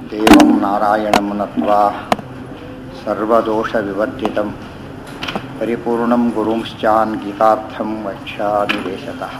ದೇವಂ ನಾರಾಯಣಂ ನತ್ವಾ ಸರ್ವದೋಷವಿವರ್ಜಿತಂ ಪರಿಪೂರ್ಣಂ ಗುರುಂಶ್ಚಾನ್ ಗೀತಾರ್ಥಂ ವಕ್ಷ್ಯಾಮಿ ದೇಶತಃ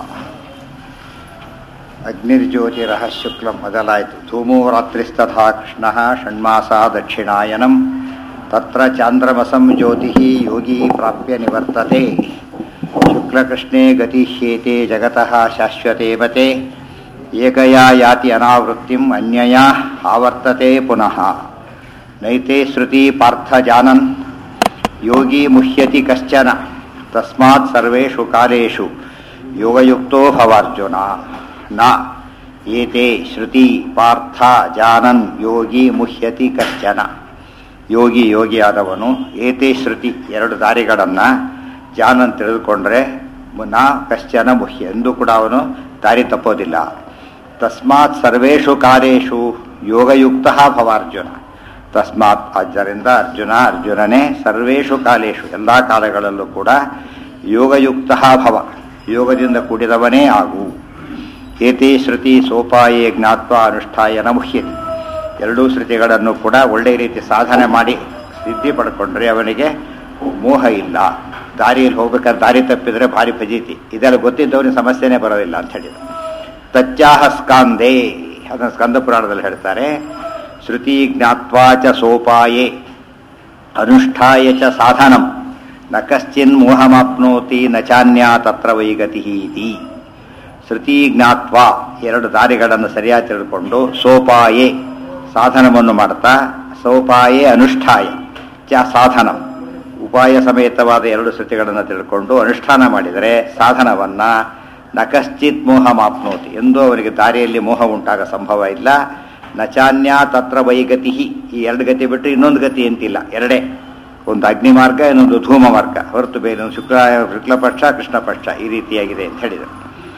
ಅಗ್ನಿರ್ಜ್ಯೋತಿರಃ ಶುಕ್ಲಂ ಮೊದಲಾಯಿತು ಧೂಮೋ ರಾತ್ರಿಸ್ತಥಾ ಕೃಷ್ಣಃ ಷಣ್ಮಾಸ ದಕ್ಷಿಣಾಯನಂ ತತ್ರ ಚಾಂದ್ರಮಸಂ ಜ್ಯೋತಿ ಯೋಗಿ ಪ್ರಾಪ್ಯ ನಿವರ್ತತೆ ಶುಕ್ಲಕೃಷ್ಣೇ ಗತಿಹ್ಯೇತೆ ಜಗತಃ ಶಾಶ್ವತೆ ಮತೆ ಏಕಯಾ ಯಾತಿ ಅನಾವೃತ್ತಿಂ ಅನ್ಯಯಾ ಆವರ್ತತೆ ಪುನಃ ನೈತೆ ಶ್ರುತಿ ಪಾರ್ಥ ಜಾನನ್ ಯೋಗಿ ಮುಹ್ಯತಿ ಕಶ್ಚನ ತಸ್ಮಾತ್ ಸರ್ವೇಷು ಕಾಲೇಷು ಯೋಗಯುಕ್ತೋ ಭವಾರ್ಜುನ ನ ಏತೆ ಶ್ರುತಿ ಪಾರ್ಥ ಜಾನನ್ ಯೋಗಿ ಮುಹ್ಯತಿ ಕಶ್ಚನ ಯೋಗಿ ಯೋಗಿಯಾದವನು ಏತೆ ಶ್ರುತಿ ಎರಡು ದಾರಿಗಳನ್ನು ಜಾನನ್ ತಿಳಿದುಕೊಂಡ್ರೆ ನಾ ಕಶ್ಚನ ಮುಹ್ಯ ಎಂದೂ ಕೂಡ ಅವನು ದಾರಿ ತಪ್ಪೋದಿಲ್ಲ ತಸ್ಮಾತ್ ಸರ್ವೇಷು ಕಾಲೇಷು ಯೋಗಯುಕ್ತ ಭವಾರ್ಜುನ ತಸ್ಮಾತ್ ಆದ್ದರಿಂದ ಅರ್ಜುನ ಅರ್ಜುನನೇ ಸರ್ವೇಷು ಕಾಲೇಷು ಎಲ್ಲ ಕಾಲಗಳಲ್ಲೂ ಕೂಡ ಯೋಗಯುಕ್ತ ಭವ ಯೋಗದಿಂದ ಕೂಡಿದವನೇ ಆಗು ಏತಿ ಶ್ರುತಿ ಸೋಪಾಯೇ ಜ್ಞಾತ್ವ ಅನುಷ್ಠಾಯನ ಮುಹ್ಯತಿ ಎರಡೂ ಶ್ರುತಿಗಳನ್ನು ಕೂಡ ಒಳ್ಳೆಯ ರೀತಿ ಸಾಧನೆ ಮಾಡಿ ಸಿದ್ಧಿ ಪಡ್ಕೊಂಡ್ರೆ ಅವನಿಗೆ ಮೋಹ ಇಲ್ಲ ದಾರಿಯಲ್ಲಿ ಹೋಗ್ಬೇಕಾದ್ರೆ ದಾರಿ ತಪ್ಪಿದ್ರೆ ಭಾರಿ ಫಜೀತಿ ಇದೆಲ್ಲ ಗೊತ್ತಿದ್ದವನಿಗೆ ಸಮಸ್ಯೆನೇ ಬರೋದಿಲ್ಲ ಅಂತ ಹೇಳಿದ್ರು ತಚ್ಚಾಹ ಸ್ಕಾಂದೇ ಅದನ್ನು ಸ್ಕಂದ ಪುರಾಣದಲ್ಲಿ ಹೇಳ್ತಾರೆ ಶ್ರುತಿ ಜ್ಞಾತ್ವಾ ಚ ಸೋಪಾಯೇ ಅನುಷ್ಠಾಯ ಚ ಸಾಧನಂ ನ ಕಶ್ಚಿನ್ ಮೋಹಮಾಪ್ನೋತಿ ನ ಚಾನ್ಯ ತತ್ರ ವೈಗತಿ ಇತಿ ಶ್ರುತಿ ಜ್ಞಾತ್ವ ಎರಡು ದಾರಿಗಳನ್ನು ಸರಿಯಾಗಿ ತಿಳಿದುಕೊಂಡು ಸೋಪಾಯೇ ಸಾಧನವನ್ನು ಮಾಡ್ತಾ ಸೋಪಾಯೇ ಅನುಷ್ಠಾಯ ಚ ಸಾಧನಂ ಉಪಾಯ ಸಮೇತವಾದ ಎರಡು ಶ್ರುತಿಗಳನ್ನು ತಿಳ್ಕೊಂಡು ಅನುಷ್ಠಾನ ಮಾಡಿದರೆ ಸಾಧನವನ್ನು ನ ಕಶ್ಚಿತ್ ಮೋಹ ಮಾಪ್ನೋತಿ ಎಂದು ಅವರಿಗೆ ದಾರಿಯಲ್ಲಿ ಮೋಹ ಉಂಟಾಗ ಸಂಭವ ಇಲ್ಲ ನಚಾನ್ಯ ತತ್ರ ವೈಗತಿ ಈ ಎರಡು ಗತಿ ಬಿಟ್ಟು ಇನ್ನೊಂದು ಗತಿ ಅಂತಿಲ್ಲ ಎರಡೇ ಒಂದು ಅಗ್ನಿ ಮಾರ್ಗ ಇನ್ನೊಂದು ಧೂಮ ಮಾರ್ಗ ಹೊರತು ಬೇರೆ ಒಂದು ಶುಕ್ಲ ಶುಕ್ಲ ಪಕ್ಷ ಕೃಷ್ಣ ಪಕ್ಷ ಈ ರೀತಿಯಾಗಿದೆ ಅಂತ ಹೇಳಿದರು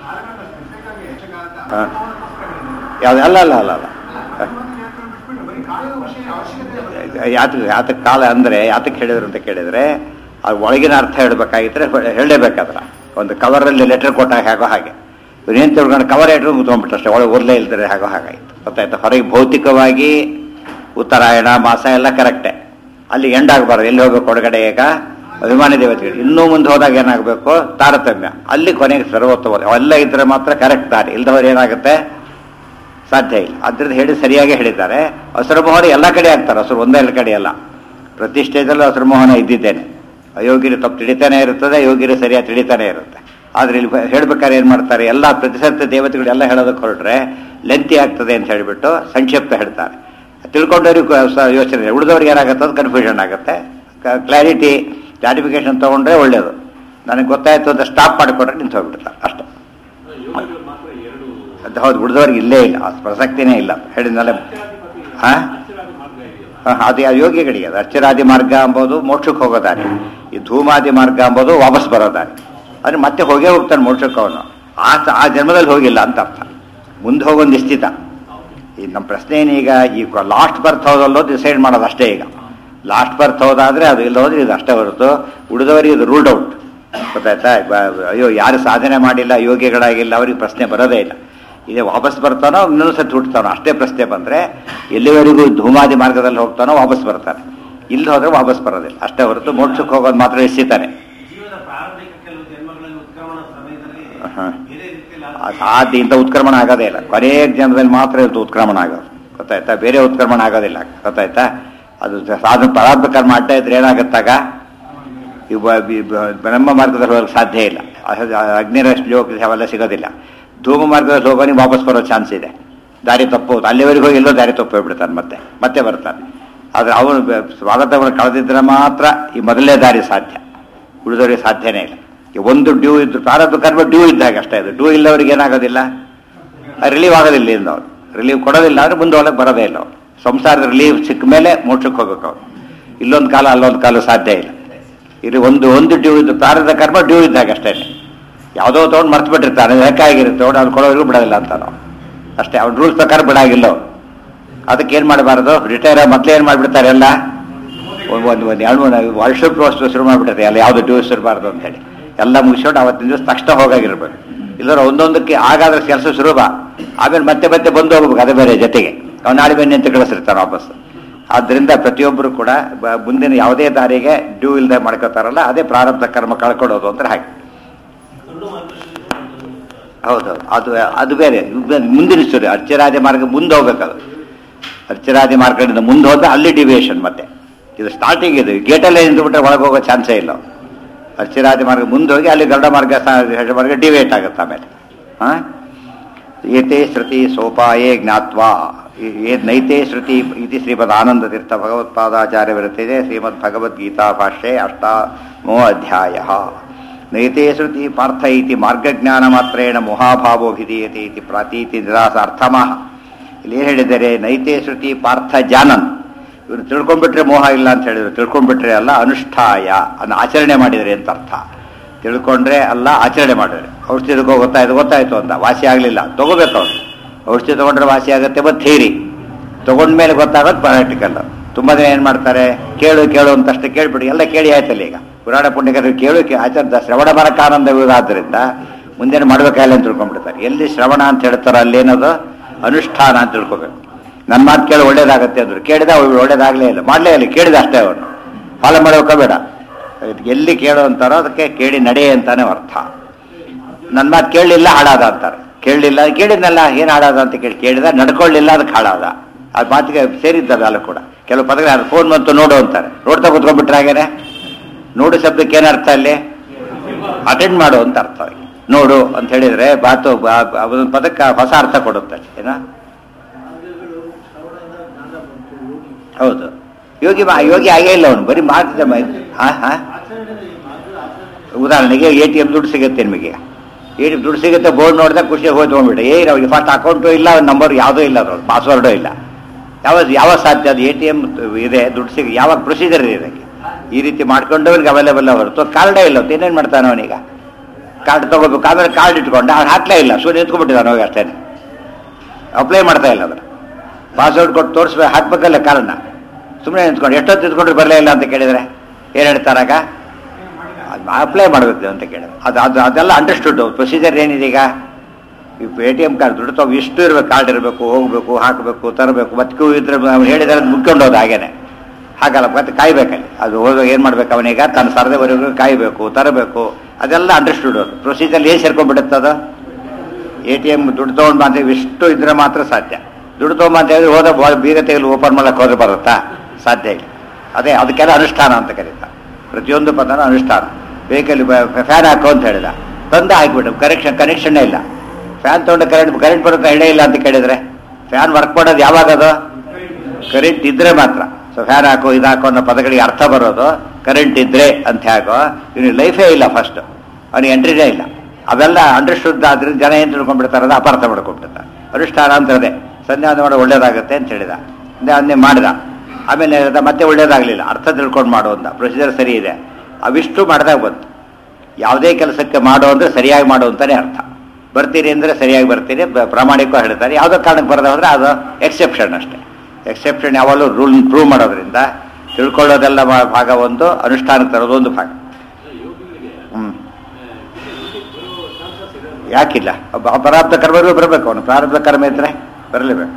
ಯಾವ್ದು ಅಲ್ಲ ಅಲ್ಲ ಅಲ್ಲ ಅಲ್ಲ ಯಾತಕ್ಕೆ ಯಾತಕ್ಕೆ ಕಾಲ ಅಂದರೆ ಯಾತಕ್ಕೆ ಹೇಳಿದ್ರು ಅಂತ ಕೇಳಿದರೆ ಅದು ಒಳಗಿನ ಅರ್ಥ ಹೇಳಬೇಕಾಗಿದ್ರೆ ಹೇಳಲೇಬೇಕಾದ್ರ ಒಂದು ಕವರಲ್ಲಿ ಲೆಟರ್ ಕೊಟ್ಟಾಗ ಹೇಗೋ ಹಾಗೆ ಏನು ತಿಳ್ಕೊಂಡು ಕವರ್ ಇಟ್ಟರು ಮುತ್ಕೊಂಡ್ಬಿಟ್ಟು ಅಷ್ಟೇ ಒಳಗೆ ಓದಲೇ ಇಲ್ದರೆ ಹೇಗೋ ಹಾಗಾಯಿತು ಗೊತ್ತಾಯ್ತು ಹೊರಗೆ ಭೌತಿಕವಾಗಿ ಉತ್ತರಾಯಣ ಮಾಸ ಎಲ್ಲ ಕರೆಕ್ಟೇ ಅಲ್ಲಿ ಎಂಡ್ ಆಗಬಾರ್ದು ಎಲ್ಲಿ ಹೋಗ್ಬೇಕು ಹೊರಗಡೆ ಈಗ ಅಭಿಮಾನಿ ದೇವತೆಗಳು ಇನ್ನೂ ಮುಂದೆ ಹೋದಾಗ ಏನಾಗಬೇಕು ತಾರತಮ್ಯ ಅಲ್ಲಿ ಕೊನೆಗೆ ಸರ್ವೋತ್ತಮ ಅವೆಲ್ಲ ಇದ್ರೆ ಮಾತ್ರ ಕರೆಕ್ಟ್ ದಾರಿ ಇಲ್ದವ್ರು ಏನಾಗುತ್ತೆ ಸಾಧ್ಯ ಇಲ್ಲ ಅದ್ರದ್ದು ಹೇಳಿ ಸರಿಯಾಗಿ ಹೇಳಿದ್ದಾರೆ ಹಸಿರು ಮೋಹನ ಎಲ್ಲ ಕಡೆ ಆಗ್ತಾರೆ ಹಸಿರು ಒಂದೇ ಎಲ್ಲ ಕಡೆ ಅಲ್ಲ ಪ್ರತಿ ಸ್ಟೇಜಲ್ಲೂ ಹಸಿರು ಮೋಹನ ಇದ್ದಿದ್ದೇನೆ ಅಯೋಗ್ಯರು ತಪ್ಪು ತಿಳಿತಾನೆ ಇರುತ್ತದೆ ಯೋಗ್ಯರು ಸರಿಯಾಗಿ ತಿಳಿತಾನೆ ಇರುತ್ತೆ ಆದ್ರೆ ಇಲ್ಲಿ ಹೇಳ್ಬೇಕಾದ್ರೆ ಏನು ಮಾಡ್ತಾರೆ ಎಲ್ಲ ಪ್ರತಿಶತ ದೇವತೆಗಳು ಎಲ್ಲ ಹೇಳೋದಕ್ಕೆ ಹೊರಟ್ರೆ ಲೆಂತಿ ಆಗ್ತದೆ ಅಂತ ಹೇಳಿಬಿಟ್ಟು ಸಂಕ್ಷಿಪ್ತ ಹೇಳ್ತಾರೆ ತಿಳ್ಕೊಂಡವ್ರಿಗೆ ಯೋಚನೆ ಉಳಿದವ್ರಿಗೆ ಏನಾಗುತ್ತೆ ಅದು ಕನ್ಫ್ಯೂಷನ್ ಆಗುತ್ತೆ ಕ್ಲಾರಿಟಿ ಕ್ಲಾರಿಫಿಕೇಶನ್ ತೊಗೊಂಡ್ರೆ ಒಳ್ಳೆಯದು ನನಗೆ ಗೊತ್ತಾಯ್ತು ಅಂತ ಸ್ಟಾಪ್ ಮಾಡಿಕೊಟ್ರೆ ನಿಂತು ಹೋಗ್ಬಿಡ್ತಾರೆ ಅಷ್ಟೇ ಅದು ಹೌದು ಉಳಿದವ್ರಿಗೆ ಇಲ್ಲೇ ಇಲ್ಲ ಆ ಪ್ರಸಕ್ತಿನೇ ಇಲ್ಲ ಹೇಳಿದ್ಮೇಲೆ ಹಾಂ ಅದು ಯೋಗಿಗಳಿಗೆ ಅದು ಅಚ್ಚರಾದಿ ಮಾರ್ಗ ಅಂಬೋದು ಮೋಕ್ಷಕ್ಕೆ ಹೋಗೋ ದಾರಿ ಈ ಧೂಮಾದಿ ಮಾರ್ಗ ಅಂಬೋದು ವಾಪಸ್ ಬರೋ ದಾರಿ ಆದರೆ ಮತ್ತೆ ಹೋಗೇ ಹೋಗ್ತಾನೆ ಮೋಕ್ಷಕ್ಕೆ ಅವನು ಆ ಆ ಜನ್ಮದಲ್ಲಿ ಹೋಗಿಲ್ಲ ಅಂತ ಅರ್ಥ ಮುಂದೆ ಹೋಗೋ ನಿಶ್ಚಿತ ಈ ನಮ್ಮ ಪ್ರಶ್ನೆ ಏನೀಗ ಈ ಲಾಸ್ಟ್ ಬರ್ತ್ ಹೌದಲ್ಲೋ ಡಿಸೈಡ್ ಮಾಡೋದು ಅಷ್ಟೇ ಈಗ ಲಾಸ್ಟ್ ಬರ್ತ್ ಹೌದಾದ್ರೆ ಅದು ಇಲ್ಲ ಹೋದ್ರೆ ಇದು ಅಷ್ಟೇ ಹೊರತು ಉಳಿದವರಿಗೆ ಇದು ರೂಲ್ಡ್ ಔಟ್ ಗೊತ್ತಾಯ್ತಾ ಅಯ್ಯೋ ಯಾರು ಸಾಧನೆ ಮಾಡಿಲ್ಲ ಯೋಗಿಗಳಾಗಿಲ್ಲ ಅವ್ರಿಗೆ ಪ್ರಶ್ನೆ ಬರೋದೇ ಇಲ್ಲ ಇದೇ ವಾಪಸ್ ಬರ್ತಾನೋ ಇನ್ನೊಂದು ಸತಿ ಹುಟ್ಟತಾನೋ ಅಷ್ಟೇ ಪ್ರಶ್ನೆ ಬಂದರೆ ಎಲ್ಲಿವರೆಗೂ ಧೂಮಾದಿ ಮಾರ್ಗದಲ್ಲಿ ಹೋಗ್ತಾನೋ ವಾಪಸ್ ಬರ್ತಾನೆ ಇಲ್ಲಿ ಹೋದ್ರೆ ವಾಪಸ್ ಬರೋದಿಲ್ಲ ಅಷ್ಟೇ ಹೊರತು ಮೋಕ್ಷಕ್ಕೆ ಹೋಗೋದು ಮಾತ್ರ ಎಸಿತಾನೆ ಆದ್ರಿಂದ ಉತ್ಕ್ರಮಣ ಆಗೋದೇ ಇಲ್ಲ ಕೊನೆಯ ಜನ್ಮದಲ್ಲಿ ಮಾತ್ರ ಇದು ಉತ್ಕ್ರಮಣ ಆಗೋದು ಗೊತ್ತಾಯ್ತಾ ಬೇರೆ ಉತ್ಕ್ರಮಣ ಆಗೋದಿಲ್ಲ ಗೊತ್ತಾಯ್ತಾ ಅದು ಸಾಧನ ಪರಾತ್ಮ ಕರ್ಮ ಮಾಡ್ತಾ ಇದ್ರೆ ಏನಾಗುತ್ತಾಗ ಬ್ರಹ್ಮ ಮಾರ್ಗದಲ್ಲಿ ಹೋಗಕ್ಕೆ ಸಾಧ್ಯ ಇಲ್ಲ ಅಗ್ನಿರಷ್ಟು ಜೋಗ ಅವೆಲ್ಲ ಸಿಗೋದಿಲ್ಲ ಧೂಮ ಮಾರ್ಗದಲ್ಲಿ ಹೋಗೋನಿಗೆ ವಾಪಸ್ ಬರೋ ಚಾನ್ಸ್ ಇದೆ ದಾರಿ ತಪ್ಪೋದು ಅಲ್ಲಿವರೆಗೂ ಹೋಗಿ ಎಲ್ಲೋ ದಾರಿ ತಪ್ಪೋಗ್ಬಿಡ್ತಾನೆ ಮತ್ತೆ ಮತ್ತೆ ಬರ್ತಾನೆ ಆದರೆ ಅವನು ಸ್ವಾಗತವನ್ನು ಕಳೆದಿದ್ರೆ ಮಾತ್ರ ಈ ಮೊದಲನೇ ದಾರಿ ಸಾಧ್ಯ ಉಳಿದವರಿಗೆ ಸಾಧ್ಯನೇ ಇಲ್ಲ ಒಂದು ಡ್ಯೂ ಇದ್ದು ಪ್ರಾರಬ್ಧ ಕರ್ಮ ಡ್ಯೂ ಇದ್ದಾಗ ಅಷ್ಟೇ ಇದು ಡ್ಯೂ ಇಲ್ಲವ್ರಿಗೆ ಏನಾಗೋದಿಲ್ಲ ರಿಲೀವ್ ಆಗೋದಿಲ್ಲ ಇಂದ ಅವ್ರು ರಿಲೀವ್ ಕೊಡೋದಿಲ್ಲ ಅಂದರೆ ಮುಂದೆ ಒಳಗೆ ಬರೋದೇ ಇಲ್ಲ ಅವ್ರು ಸಂಸಾರದ ರಿಲೀವ್ ಸಿಕ್ಕ ಮೇಲೆ ಮೋಕ್ಷಕ್ಕೆ ಹೋಗ್ಬೇಕು ಅವ್ರು ಇಲ್ಲೊಂದು ಕಾಲ ಅಲ್ಲೊಂದು ಕಾಲ ಸಾಧ್ಯ ಇಲ್ಲ ಇಲ್ಲಿ ಒಂದು ಒಂದು ಡ್ಯೂ ಇದ್ದು ಪ್ರಾರಬ್ಧ ಕರ್ಮ ಡ್ಯೂ ಇದ್ದಾಗ ಅಷ್ಟೇ ಯಾವುದೋ ತೊಗೊಂಡು ಮರ್ತು ಬಿಟ್ಟಿರ್ತಾನೆ ಲೆಕ್ಕಾಗಿರುತ್ತೆ ತೊಗೊಂಡು ಅವ್ನು ಕೊಡೋರಿಗೂ ಬಿಡೋದಿಲ್ಲ ಅಂತ ನಾವು ಅಷ್ಟೇ ಅವ್ನ ರೂಲ್ಸ್ ಪ್ರಕಾರ ಬಿಡಾಗಿಲ್ಲ ಅವ್ರು ಅದಕ್ಕೆ ಏನು ಮಾಡಬಾರ್ದು ರಿಟೈರ್ ಮೊದಲೇ ಏನು ಮಾಡಿಬಿಡ್ತಾರೆ ಎಲ್ಲ ಒಂದು ಒಂದು ಒಂದು ಎರಡು ಮೂರು ವರ್ಷಕ್ಕೆ ವಸ್ತು ಶುರು ಮಾಡಿಬಿಟ್ಟಿರ್ತಾರೆ ಎಲ್ಲ ಯಾವುದು ಡ್ಯೂಸ್ ಇರಬಾರ್ದು ಅಂತ ಹೇಳಿ ಎಲ್ಲ ಮುಗಿಸ್ಕೊಂಡು ಅವತ್ತಿನ ದಿವಸ ತಕ್ಷಣ ಹೋಗಾಗಿರ್ಬೇಕು ಇಲ್ಲರ ಒಂದೊಂದಕ್ಕೆ ಆಗಾದ್ರೆ ಕೆಲಸ ಶುರು ಬಾ ಆಮೇಲೆ ಮತ್ತೆ ಮತ್ತೆ ಬಂದು ಹೋಗ್ಬೇಕು ಅದೇ ಬೇರೆ ಜೊತೆಗೆ ಅವ್ನು ನಾಳೆ ಬನ್ನಿ ಅಂತ ಕಳಿಸಿರ್ತಾನೆ ವಾಪಸ್ ಆದ್ದರಿಂದ ಪ್ರತಿಯೊಬ್ಬರು ಕೂಡ ಬ- ಮುಂದಿನ ಯಾವುದೇ ದಾರಿಗೆ ಡ್ಯೂ ಇಲ್ಲದೆ ಮಾಡ್ಕೋತಾರಲ್ಲ ಅದೇ ಪ್ರಾರಬ್ಧ ಕರ್ಮ ಕಳ್ಕೊಡೋದು ಅಂದ್ರೆ ಹಾಗೆ ಹೌದು ಅದು ಅದು ಬೇರೆ ಇದು ಬೇರೆ. ಮುಂದಿನ ಸ್ಟೋರಿ ಅರ್ಚರಾಜ ಮಾರ್ಗ ಮುಂದೆ ಹೋಗ್ಬೇಕದು ಅರ್ಚರಾಜ ಮಾರ್ಗದಿಂದ ಮುಂದೆ ಹೋದ್ರೆ ಅಲ್ಲಿ ಡಿವಿಯೇಷನ್ ಮತ್ತೆ ಇದು ಸ್ಟಾರ್ಟಿಂಗ್ ಇದು ಗೇಟಲ್ಲೇ ನಿಂತುಬಿಟ್ರೆ ಒಳಗೆ ಹೋಗೋ ಚಾನ್ಸೇ ಇಲ್ಲ ಅರ್ಚರಾಜ ಮಾರ್ಗ ಮುಂದೆ ಹೋಗಿ ಅಲ್ಲಿ ಗರುಡ ಮಾರ್ಗ ಸ- ಹೆಜ್ಜೆ ಮಾರ್ಗ ಡಿವೇಟ್ ಆಗುತ್ತೆ ಆಮೇಲೆ ಹಾ ಏತೆ ಶ್ರುತಿ ಸೋಪಾಯೇ ಜ್ಞಾತ್ವಾ ಏ- ನೈತೆ ಶ್ರುತಿ ಇತಿ ಶ್ರೀಮದ್ ಆನಂದ ತೀರ್ಥ ಭಗವತ್ಪಾದಾಚಾರ್ಯ ವಿರತಿದೆ ಶ್ರೀಮದ್ ಭಗವದ್ಗೀತಾ ಭಾಷ್ಯೆ ಅಷ್ಟಾಮೋ ಅಧ್ಯಾಯ ನೈತೆ ಶ್ರುತಿ ಪಾರ್ಥ ಇತಿ ಮಾರ್ಗಜ್ಞಾನ ಮಾತ್ರೇಣ ಮೋಹಾಭಾವೋಭಿಧೀಯತೆ ಇತಿ ಪ್ರಾತೀತಿ ನಿರಾಸ ಅರ್ಥಮಃ ಇಲ್ಲಿ ಏನು ಹೇಳಿದ್ದಾರೆ ನೈತೆ ಶ್ರುತಿ ಪಾರ್ಥ ಜಾನನ್ ಇವರು ತಿಳ್ಕೊಂಡ್ಬಿಟ್ರೆ ಮೋಹ ಇಲ್ಲ ಅಂತ ಹೇಳಿದ್ರು ತಿಳ್ಕೊಂಡ್ಬಿಟ್ರೆ ಅಲ್ಲ ಅನುಷ್ಠಾಯ ಅದನ್ನ ಆಚರಣೆ ಮಾಡಿದರೆ ಅಂತ ಅರ್ಥ ತಿಳ್ಕೊಂಡ್ರೆ ಅಲ್ಲ ಆಚರಣೆ ಮಾಡಿದ್ರೆ ಔಷಧಿ ತಗೋ ಗೊತ್ತಾಯ್ತು ಗೊತ್ತಾಯ್ತು ಅಂತ ವಾಸಿ ಆಗಲಿಲ್ಲ ತಗೋಬೇಕು ಅವ್ರು ಔಷಧಿ ತಗೊಂಡ್ರೆ ವಾಸಿ ಆಗುತ್ತೆ ಮತ್ತು ಥೇರಿ ತಗೊಂಡ್ಮೇಲೆ ಗೊತ್ತಾಗೋದು ಪ್ರಾಕ್ಟಿಕಲ್ ತುಂಬ ಜನ ಏನು ಮಾಡ್ತಾರೆ ಕೇಳು ಕೇಳು ಅಂತಷ್ಟೇ ಕೇಳ್ಬಿಡಿ ಎಲ್ಲ ಕೇಳಿ ಆಯ್ತಲ್ಲ ಈಗ ಪುರಾಣ ಪುಣ್ಯಕರು ಕೇಳು ಕೇ- ಆಚಾರ್ಯ ಶ್ರವಣ ಬರಕಾನಂದವಿರೋದ್ರಿಂದ ಮುಂದೇನು ಮಾಡ್ಬೇಕಾಗಿಲ್ಲ ಅಂತ ತಿಳ್ಕೊಂಡ್ಬಿಡ್ತಾರೆ ಎಲ್ಲಿ ಶ್ರವಣ ಅಂತ ಹೇಳ್ತಾರೋ ಅಲ್ಲೇನದು ಅನುಷ್ಠಾನ ಅಂತ ತಿಳ್ಕೊಬೇಕು ನನ್ನ ಮಾತು ಕೇಳಿ ಒಳ್ಳೇದಾಗತ್ತೆ ಅಂದ್ರು ಕೇಳಿದ ಅವ್ರು ಒಳ್ಳೇದಾಗಲೇ ಇಲ್ಲ ಮಾಡಲೇ ಇಲ್ಲ ಕೇಳಿದ ಅಷ್ಟೇ ಅವನು ಫಾಲೋ ಮಾಡೋಕೋಬೇಡ ಎಲ್ಲಿ ಕೇಳು ಅಂತಾರೋ ಅದಕ್ಕೆ ಕೇಳಿ ನಡೆ ಅಂತಾನೆ ಅರ್ಥ ನನ್ನ ಮಾತು ಕೇಳಲಿಲ್ಲ ಹಾಳಾದ ಅಂತಾರೆ ಕೇಳಲಿಲ್ಲ ಕೇಳಿದ್ನಲ್ಲ ಏನು ಹಾಳಾದ ಅಂತ ಕೇಳಿ ಕೇಳಿದ ನಡ್ಕೊಳ್ಳಿಲ್ಲ ಅದಕ್ಕೆ ಹಾಳಾದ ಆ ಮಾತಿಗೆ ಸೇರಿದ್ದದ ಅಲ್ಲ ಕೂಡ ಕೆಲವು ಪದಗಳು ಫೋನ್ ಬಂತು ನೋಡು ಅಂತಾರೆ ನೋಡ್ತಾ ಕೂತ್ಕೊಂಡ್ಬಿಟ್ರೆ ಹಾಗೇನೆ ನೋಡು ಶಬ್ದಕ್ಕೆ ಏನು ಅರ್ಥ ಅಲ್ಲಿ ಅಟೆಂಡ್ ಮಾಡು ಅಂತ ಅರ್ಥ ಅದಕ್ಕೆ. ನೋಡು ಅಂತ ಹೇಳಿದ್ರೆ ಬಾತು ಬಾ- ಬಾ- ಒಂದೊಂದು ಪದಕ್ಕೆ ಹೊಸ ಅರ್ಥ ಕೊಡುತ್ತೆ ಏನೋ ಹೌದು ಯೋಗಿ ಮಾ- ಯೋಗಿ ಆಗೇ ಇಲ್ಲ ಅವನು ಬರೀ ಮಾಡ್ತಿದ್ದ ಮ- ಹಾ ಹಾ ಉದಾಹರಣೆಗೆ ಎ ಟಿ ಎಮ್ ದುಡ್ಡು ಸಿಗುತ್ತೆ ನಿಮಗೆ ಎ ಟಿ ಎಮ್ ದುಡ್ಡು ಸಿಗುತ್ತೆ ಬೋರ್ಡ್ ನೋಡಿದಾಗ ಖುಷಿ ಹೋಗಿ ತೊಗೊಂಡ್ಬಿಟ್ಟೆ ಏ ಅವ್ರಿಗೆ ಫಸ್ಟ್ ಅಕೌಂಟು ಇಲ್ಲ ನಂಬರ್ ಯಾವುದೂ ಇಲ್ಲ ಅದ್ರೊಳಗೆ ಪಾಸ್ವರ್ಡು ಇಲ್ಲ ಯಾವ ಯಾವ ಸಾಧ್ಯ ಅದು ಎ ಟಿ ಎಮ್ ಇದೆ ದುಡ್ಡು ಸಿಗ ಯಾವಾಗ ಪ್ರೊಸೀಜರ್ ಇದೆ ಇದಕ್ಕೆ ಈ ರೀತಿ ಮಾಡ್ಕೊಂಡವ್ರಿಗೆ ಅವೈಲೇಬಲ್ ಹೊರತು ಕಾರ್ಡೇ ಇಲ್ಲ ಅಂತ ಏನೇನು ಮಾಡ್ತಾನೆ ಅವನೀಗ ಕಾರ್ಡ್ ತಗೋಬೇಕು ಆಮೇಲೆ ಕಾರ್ಡ್ ಇಟ್ಕೊಂಡ ಅವ್ನು ಹಾಕ್ಲೇ ಇಲ್ಲ ಸುಮ್ಮನೆ ನಿಂತ್ಕೊಂಡ್ಬಿಟ್ಟಿದ್ದಾನೆ ಹೋಗಿ ಅಷ್ಟೇ ಅಪ್ಲೈ ಮಾಡ್ತಾ ಇಲ್ಲ ಅದನ್ನು ಪಾಸ್ವರ್ಡ್ ಕೊಟ್ಟು ತೋರಿಸ್ಬೇಕು ಹಾಕ್ಬೇಕಲ್ಲ ಕಾರಣ ಸುಮ್ಮನೆ ನಿಂತ್ಕೊಂಡು ಎಷ್ಟೊತ್ತು ನಿಂತ್ಕೊಂಡ್ರೆ ಬರಲೇ ಇಲ್ಲ ಅಂತ ಕೇಳಿದರೆ ಏನು ಹೇಳ್ತಾರಾಗ ಅಪ್ಲೈ ಮಾಡಬೇಕು ಅಂತ ಕೇಳಿದ್ರೆ ಅದು ಅದು ಅದೆಲ್ಲ ಅಂಡರ್ಸ್ಟುಡ್ ಪ್ರೊಸೀಜರ್ ಏನಿದೆ ಈಗ ಈ ಎ ಟಿ ಎಮ್ ಕಾರ್ಡ್ ದುಡ್ಡು ತಗೋ ಇಷ್ಟು ಇರಬೇಕು ಕಾರ್ಡ್ ಇರಬೇಕು ಹೋಗಬೇಕು ಹಾಕಬೇಕು ತರಬೇಕು ಮತ್ತೆ ಕ್ಯೂ ಇದ್ರೆ ಅವ್ನು ಹೇಳಿದ್ರೆ ಮುಕ್ಕೊಂಡು ಹೋದ ಹಾಗೇನೆ ಹಾಗಲ್ಲ ಮತ್ತೆ ಕಾಯ್ಬೇಕಲ್ಲಿ ಅದು ಹೋದಾಗ ಏನು ಮಾಡ್ಬೇಕು ಅವನೀಗ ತನ್ನ ಸರದವರೆಗೂ ಕಾಯಬೇಕು ತರಬೇಕು ಅದೆಲ್ಲ ಅಂಡರ್ಸ್ಟುಡ್ ಅದು ಪ್ರೊಸೀಜರ್ ಏನು ಸೇರ್ಕೊಂಡ್ಬಿಡುತ್ತೆ ಅದು ಎ ಟಿ ಎಮ್ ದುಡ್ಡು ತೊಗೊಂಡು ಅಂತ ಇಷ್ಟು ಇದ್ರೆ ಮಾತ್ರ ಸಾಧ್ಯ ದುಡ್ಡು ತೊಗೊಂಬ ಅಂತ ಹೇಳಿದ್ರೆ ಹೋದ ಬಾ- ಬೀಗ ತೆಗೆದು ಓಪನ್ ಮಾಡಕ್ಕೆ ಹೋದ್ರೆ ಬರುತ್ತಾ ಸಾಧ್ಯ ಇಲ್ಲ ಅದೇ ಅದಕ್ಕೆಲ್ಲ ಅನುಷ್ಠಾನ ಅಂತ ಕರೀತಾರೆ ಪ್ರತಿಯೊಂದು ಪದನ ಅನುಷ್ಠಾನ ವೆಹಿಕಲ್ ಫ್ಯಾನ್ ಹಾಕೋ ಅಂತ ಹೇಳಿದ ತಂದ ಹಾಕ್ಬಿಟ್ಟು ಕನೆಕ್ಷನ್ ಕನೆಕ್ಷನ್ನೇ ಇಲ್ಲ ಫ್ಯಾನ್ ತೊಗೊಂಡು ಕರೆಂಟ್ ಕರೆಂಟ್ ಬರುತ್ತೆ ಹೇಳೇ ಇಲ್ಲ ಅಂತ ಕೇಳಿದ್ರೆ ಫ್ಯಾನ್ ವರ್ಕ್ ಮಾಡೋದು ಯಾವಾಗ ಅದು ಕರೆಂಟ್ ಇದ್ರೆ ಮಾತ್ರ ಸೊ ಫ್ಯಾನ್ ಹಾಕೋ ಇದು ಹಾಕೋ ಅನ್ನೋ ಪದಗಳಿಗೆ ಅರ್ಥ ಬರೋದು ಕರೆಂಟ್ ಇದ್ರೆ ಅಂತ ಹಾಕೋ ಇವನಿಗೆ ಲೈಫೇ ಇಲ್ಲ ಫಸ್ಟ್ ಅವನಿಗೆ ಎಂಟ್ರಿನೇ ಇಲ್ಲ ಅವೆಲ್ಲ ಅಂಡರ್ಸ್ಟುಡ್ ಆದ್ರೆ ಜನ ಏನು ತಿಳ್ಕೊಂಡ್ಬಿಡ್ತಾರೆ ಅದು ಅಪಾರ್ಥ ಮಾಡ್ಕೊಂಡ್ಬಿಡ್ತಾರೆ ಅನುಷ್ಠಾನ ಅಂತ ಅದೇ ಸಂಧ್ಯಾವಂದನೆ ಮಾಡೋ ಒಳ್ಳೇದಾಗುತ್ತೆ ಅಂತ ಹೇಳಿದ ಅದನ್ನೇ ಮಾಡಿದ ಆಮೇಲೆ ಹೇಳ್ದ ಮತ್ತೆ ಒಳ್ಳೇದಾಗಲಿಲ್ಲ ಅರ್ಥ ತಿಳ್ಕೊಂಡು ಮಾಡು ಅಂತ ಪ್ರೊಸೀಜರ್ ಸರಿ ಇದೆ ಅವಿಷ್ಟು ಮಾಡಿದಾಗ ಬಂತು ಯಾವುದೇ ಕೆಲಸಕ್ಕೆ ಮಾಡು ಅಂದರೆ ಸರಿಯಾಗಿ ಮಾಡು ಅಂತಲೇ ಅರ್ಥ ಬರ್ತೀರಿ ಅಂದರೆ ಸರಿಯಾಗಿ ಬರ್ತೀರಿ ಬ- ಪ್ರಾಮಾಣಿಕವಾಗಿ ಹೇಳ್ತಾರೆ ಯಾವುದೋ ಕಾರಣಕ್ಕೆ ಬರದೆ ಹೋದರೆ ಅದು ಎಕ್ಸೆಪ್ಷನ್ ಅಷ್ಟೇ ಎಕ್ಸೆಪ್ಷನ್ ಯಾವಾಗಲೂ ರೂಲ್ ಪ್ರೂವ್ ಮಾಡೋದ್ರಿಂದ ತಿಳ್ಕೊಳ್ಳೋದೆಲ್ಲ ಮಾ- ಭಾಗ ಒಂದು ಅನುಷ್ಠಾನಕ್ಕೆ ತರೋದು ಒಂದು ಭಾಗ ಹ್ಞೂ ಯಾಕಿಲ್ಲ ಒಬ್ಬ ಪ್ರಾರಬ್ಧ ಕರ್ಮಗಳು ಬರಬೇಕು ಅವನು ಪ್ರಾರಬ್ಧ ಕರ್ಮ ಇದ್ರೆ ಬರಲೇಬೇಕು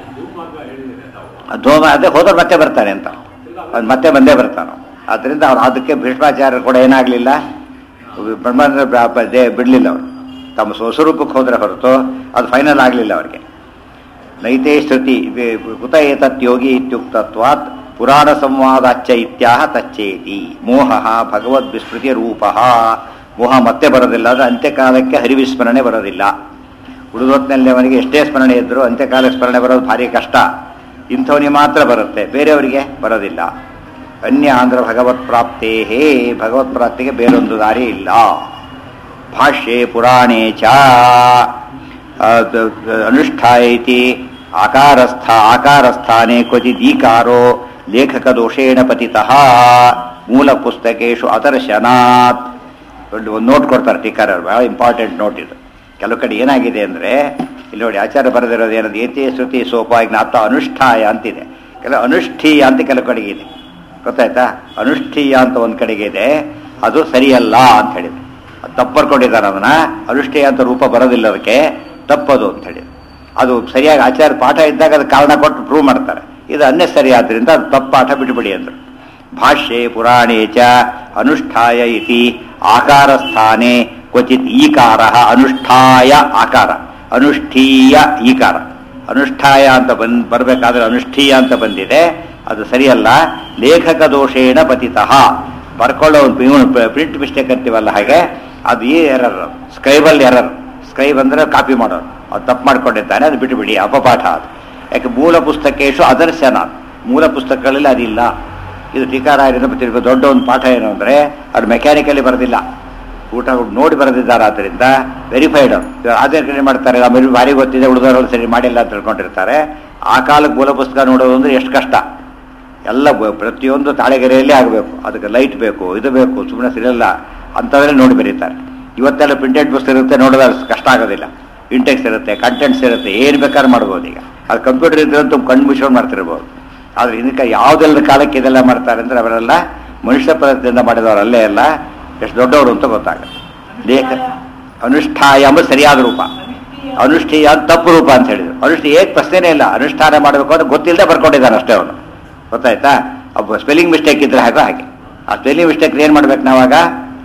ಧೂಮ ಅದೇ ಹೋದ್ರೆ ಮತ್ತೆ ಬರ್ತಾನೆ ಅಂತ ಅವ್ನು ಮತ್ತೆ ಬಂದೇ ಬರ್ತಾನೆ ಆದ್ದರಿಂದ ಅವ್ರು ಅದಕ್ಕೆ ಭೀಷ್ಮಾಚಾರ್ಯರು ಕೂಡ ಏನಾಗಲಿಲ್ಲ ಬ್ರಹ್ಮಾಂಡ ಬಿಡಲಿಲ್ಲ ಅವರು ತಮ್ಮ ಸ್ವಸ್ವರೂಪಕ್ಕೆ ಹೋದ್ರೆ ಹೊರತು ಅದು ಫೈನಲ್ ಆಗಲಿಲ್ಲ ಅವರಿಗೆ ನೈತೆ ಶ್ರುತಿ ವೆ- ಕುತ ಏತತ್ ಯೋಗಿ ಇತ್ಯುಕ್ತತ್ವಾತ್ ಪುರಾಣ ಸಂವಾದಾಚ್ಚ ಇತ್ಯಾಹ ತಚ್ಚೇತಿ ಮೋಹ ಭಗವದ್ ವಿಸ್ಮೃತಿಯ ರೂಪ ಮೋಹ ಮತ್ತೆ ಬರೋದಿಲ್ಲ ಅದು ಅಂತ್ಯಕಾಲಕ್ಕೆ ಹರಿವಿಸ್ಮರಣೆ ಬರೋದಿಲ್ಲ ಉಳಿದೊತ್ತಿನಲ್ಲಿ ಅವನಿಗೆ ಎಷ್ಟೇ ಸ್ಮರಣೆ ಇದ್ದರೂ ಅಂತ್ಯಕಾಲಕ್ಕೆ ಸ್ಮರಣೆ ಬರೋದು ಭಾರಿ ಕಷ್ಟ ಇಂಥವನಿಗೆ ಮಾತ್ರ ಬರುತ್ತೆ ಬೇರೆಯವರಿಗೆ ಬರೋದಿಲ್ಲ ಅನ್ಯ ಆಂಧ್ರ ಭಗವತ್ ಪ್ರಾಪ್ತೇ ಭಗವತ್ ಪ್ರಾಪ್ತಿಗೆ ಬೇರೊಂದು ದಾರಿ ಇಲ್ಲ ಭಾಷ್ಯೆ ಪುರಾಣೇ ಚ ಆ, ದ- ದ- ಅನುಷ್ಠಾಯತಿ ಆಕಾರಸ್ಥ ಆಕಾರಸ್ಥಾನೆ ಕ್ವಚಿದೀಕಾರೋ ಲೇಖಕ ದೋಷೇಣ ಪತಿತಃ ಮೂಲ ಪುಸ್ತಕೇಶು ಅದರ್ಶನಾತ್ ಒಂದು ಒಂದು ನೋಟ್ ಕೊಡ್ತಾರೆ ಟೀಕಾರ ಬಹಳ ಇಂಪಾರ್ಟೆಂಟ್ ನೋಟ್ ಇದು ಕೆಲವು ಕಡೆ ಏನಾಗಿದೆ ಅಂದರೆ ಇಲ್ಲಿ ನೋಡಿ ಆಚಾರ್ಯ ಬರೆದಿರೋದು ಏನದು ಏತೇ ಶ್ರುತಿ ಸೋಪ ಜ್ಞಾತ ಅನುಷ್ಠಾಯ ಅಂತಿದೆ ಕೆಲವು ಅನುಷ್ಠೀಯ ಅಂತ ಕೆಲವು ಕಡೆಗೆ ಇದೆ ಗೊತ್ತಾಯ್ತಾ ಅನುಷ್ಠೀಯ ಅಂತ ಒಂದು ಕಡೆಗೆ ಇದೆ ಅದು ಸರಿಯಲ್ಲ ಅಂತ ಹೇಳಿದ್ರು ಅದು ತಪ್ಪು ಬರ್ಕೊಂಡಿದ್ದಾರೆ ಅದನ್ನ ಅನುಷ್ಠೀಯ ಅಂತ ರೂಪ ಬರೋದಿಲ್ಲ ಅದಕ್ಕೆ ತಪ್ಪದು ಅಂತ ಹೇಳಿ ಅದು ಸರಿಯಾಗಿ ಆಚಾರ ಪಾಠ ಇದ್ದಾಗ ಅದು ಕಾರಣ ಕೊಟ್ಟು ಪ್ರೂವ್ ಮಾಡ್ತಾರೆ ಇದು ಅನ್ನೆಸರಿ ಆದ್ರಿಂದ ಅದು ತಪ್ಪು ಪಾಠ ಬಿಟ್ಬಿಡಿ ಅಂದರು ಭಾಷ್ಯೆ ಪುರಾಣೇ ಚ ಅನುಷ್ಠಾಯ ಇತಿ ಆಕಾರ ಸ್ಥಾನೆ ಕ್ವಚಿತ್ ಈಕಾರ ಅನುಷ್ಠಾಯ ಆಕಾರ ಅನುಷ್ಠೀಯ ಈಕಾರ ಅನುಷ್ಠಾಯ ಅಂತ ಬಂದ್ ಬರಬೇಕಾದ್ರೆ ಅನುಷ್ಠೀಯ ಅಂತ ಬಂದಿದೆ ಅದು ಸರಿಯಲ್ಲ ಲೇಖಕ ದೋಷೇಣ ಪತಿತಃ ಬರ್ಕೊಳ್ಳೋ ಒಂದು ಪ್ರಿಂಟ್ ಮಿಸ್ಟೇಕ್ ಅಂತೀವಲ್ಲ ಹಾಗೆ ಅದು ಈ ಎರರ್ ಸ್ಕ್ರೈಬಲ್ ಎರರ್ ಸ್ಕ್ರೈಬ್ ಅಂದ್ರೆ ಕಾಪಿ ಮಾಡೋರು ಅದು ತಪ್ಪು ಮಾಡ್ಕೊಂಡಿದ್ದಾನೆ ಅದು ಬಿಟ್ಟುಬಿಡಿ ಅಪಪಾಠ ಅದು ಯಾಕೆ ಮೂಲ ಪುಸ್ತಕೇಶು ಅದರ್ಶನ ಮೂಲ ಪುಸ್ತಕಗಳಲ್ಲಿ ಅದಿಲ್ಲ ಇದು ಟೀಕಾರಾಯರಿಂದ ತಿರುಗ ದೊಡ್ಡ ಒಂದು ಪಾಠ ಏನು ಅಂದರೆ ಅದು ಮೆಕ್ಯಾನಿಕಲಿ ಬರೋದಿಲ್ಲ ಊಟ ನೋಡಿ ಬರೆದಿದ್ದಾರೆ ಆದ್ದರಿಂದ ವೆರಿಫೈಡ್ ಅದೇ ಕಡೆ ಮಾಡ್ತಾರೆ ಆಮೇಲೆ ಭಾರಿ ಗೊತ್ತಿದೆ ಉಳಿದವರು ಸರಿ ಮಾಡಿಲ್ಲ ಅಂತ ತಿಳ್ಕೊಂಡಿರ್ತಾರೆ ಆ ಕಾಲಕ್ಕೆ ಮೂಲ ಪುಸ್ತಕ ನೋಡೋದು ಅಂದ್ರೆ ಎಷ್ಟು ಕಷ್ಟ ಎಲ್ಲ ಬ- ಪ್ರತಿಯೊಂದು ತಾಳೆಗೆರೆಯಲ್ಲೇ ಆಗಬೇಕು ಅದಕ್ಕೆ ಲೈಟ್ ಬೇಕು ಇದು ಬೇಕು ಸುಮ್ಮನೆ ಸಿಗಲ್ಲ ಅಂಥದ್ರಲ್ಲಿ ನೋಡಿ ಬರೀತಾರೆ ಇವತ್ತೆಲ್ಲ ಪ್ರಿಂಟೆಡ್ ಪುಸ್ತಕ ಇರುತ್ತೆ ನೋಡಿದ್ರೆ ಅದು ಕಷ್ಟ ಆಗೋದಿಲ್ಲ ಇಂಟೆಕ್ಸ್ ಇರುತ್ತೆ ಕಂಟೆಂಟ್ಸ್ ಇರುತ್ತೆ ಏನು ಬೇಕಾದ್ರೂ ಮಾಡ್ಬೋದು ಈಗ ಅದು ಕಂಪ್ಯೂಟರ್ ಇದ್ರೆ ತುಂಬ ಕಣ್ಣು ಮುಚ್ಕೊಂಡು ಮಾಡ್ತಿರ್ಬೋದು ಆದರೆ ಇದಕ್ಕೆ ಯಾವುದೆಲ್ಲ ಕಾಲಕ್ಕೆ ಇದೆಲ್ಲ ಮಾಡ್ತಾರೆ ಅಂದರೆ ಅವರೆಲ್ಲ ಮನುಷ್ಯ ಪದ್ಧತಿಯಿಂದ ಮಾಡಿದವರಲ್ಲೇ ಅಲ್ಲ ಎಷ್ಟು ದೊಡ್ಡವರು ಅಂತ ಗೊತ್ತಾಗುತ್ತೆ ಲೇಖ ಅನುಷ್ಠಾಯ ಎಂಬುದು ಸರಿಯಾದ ರೂಪ ಅನುಷ್ಠೀಯ ಅಂತ ತಪ್ಪು ರೂಪ ಅಂತ ಹೇಳಿದ್ರು ಅನುಷ್ಠಿ ಏಕ್ ಪ್ರಶ್ನೆನೇ ಇಲ್ಲ ಅನುಷ್ಠಾನ ಮಾಡಬೇಕು ಅಂತ ಗೊತ್ತಿಲ್ಲದೆ ಬರ್ಕೊಂಡಿದ್ದಾನೆ ಅಷ್ಟೇ ಅವನು ಗೊತ್ತಾಯ್ತಾ ಒಬ್ಬ ಸ್ಪೆಲ್ಲಿಂಗ್ ಮಿಸ್ಟೇಕ್ ಇದ್ರೆ ಹಾಗೋ ಹಾಗೆ ಆ ಸ್ಪೆಲ್ಲಿಂಗ್ ಮಿಸ್ಟೇಕ್ ಏನು ಮಾಡ್ಬೇಕು ನಾವಾಗ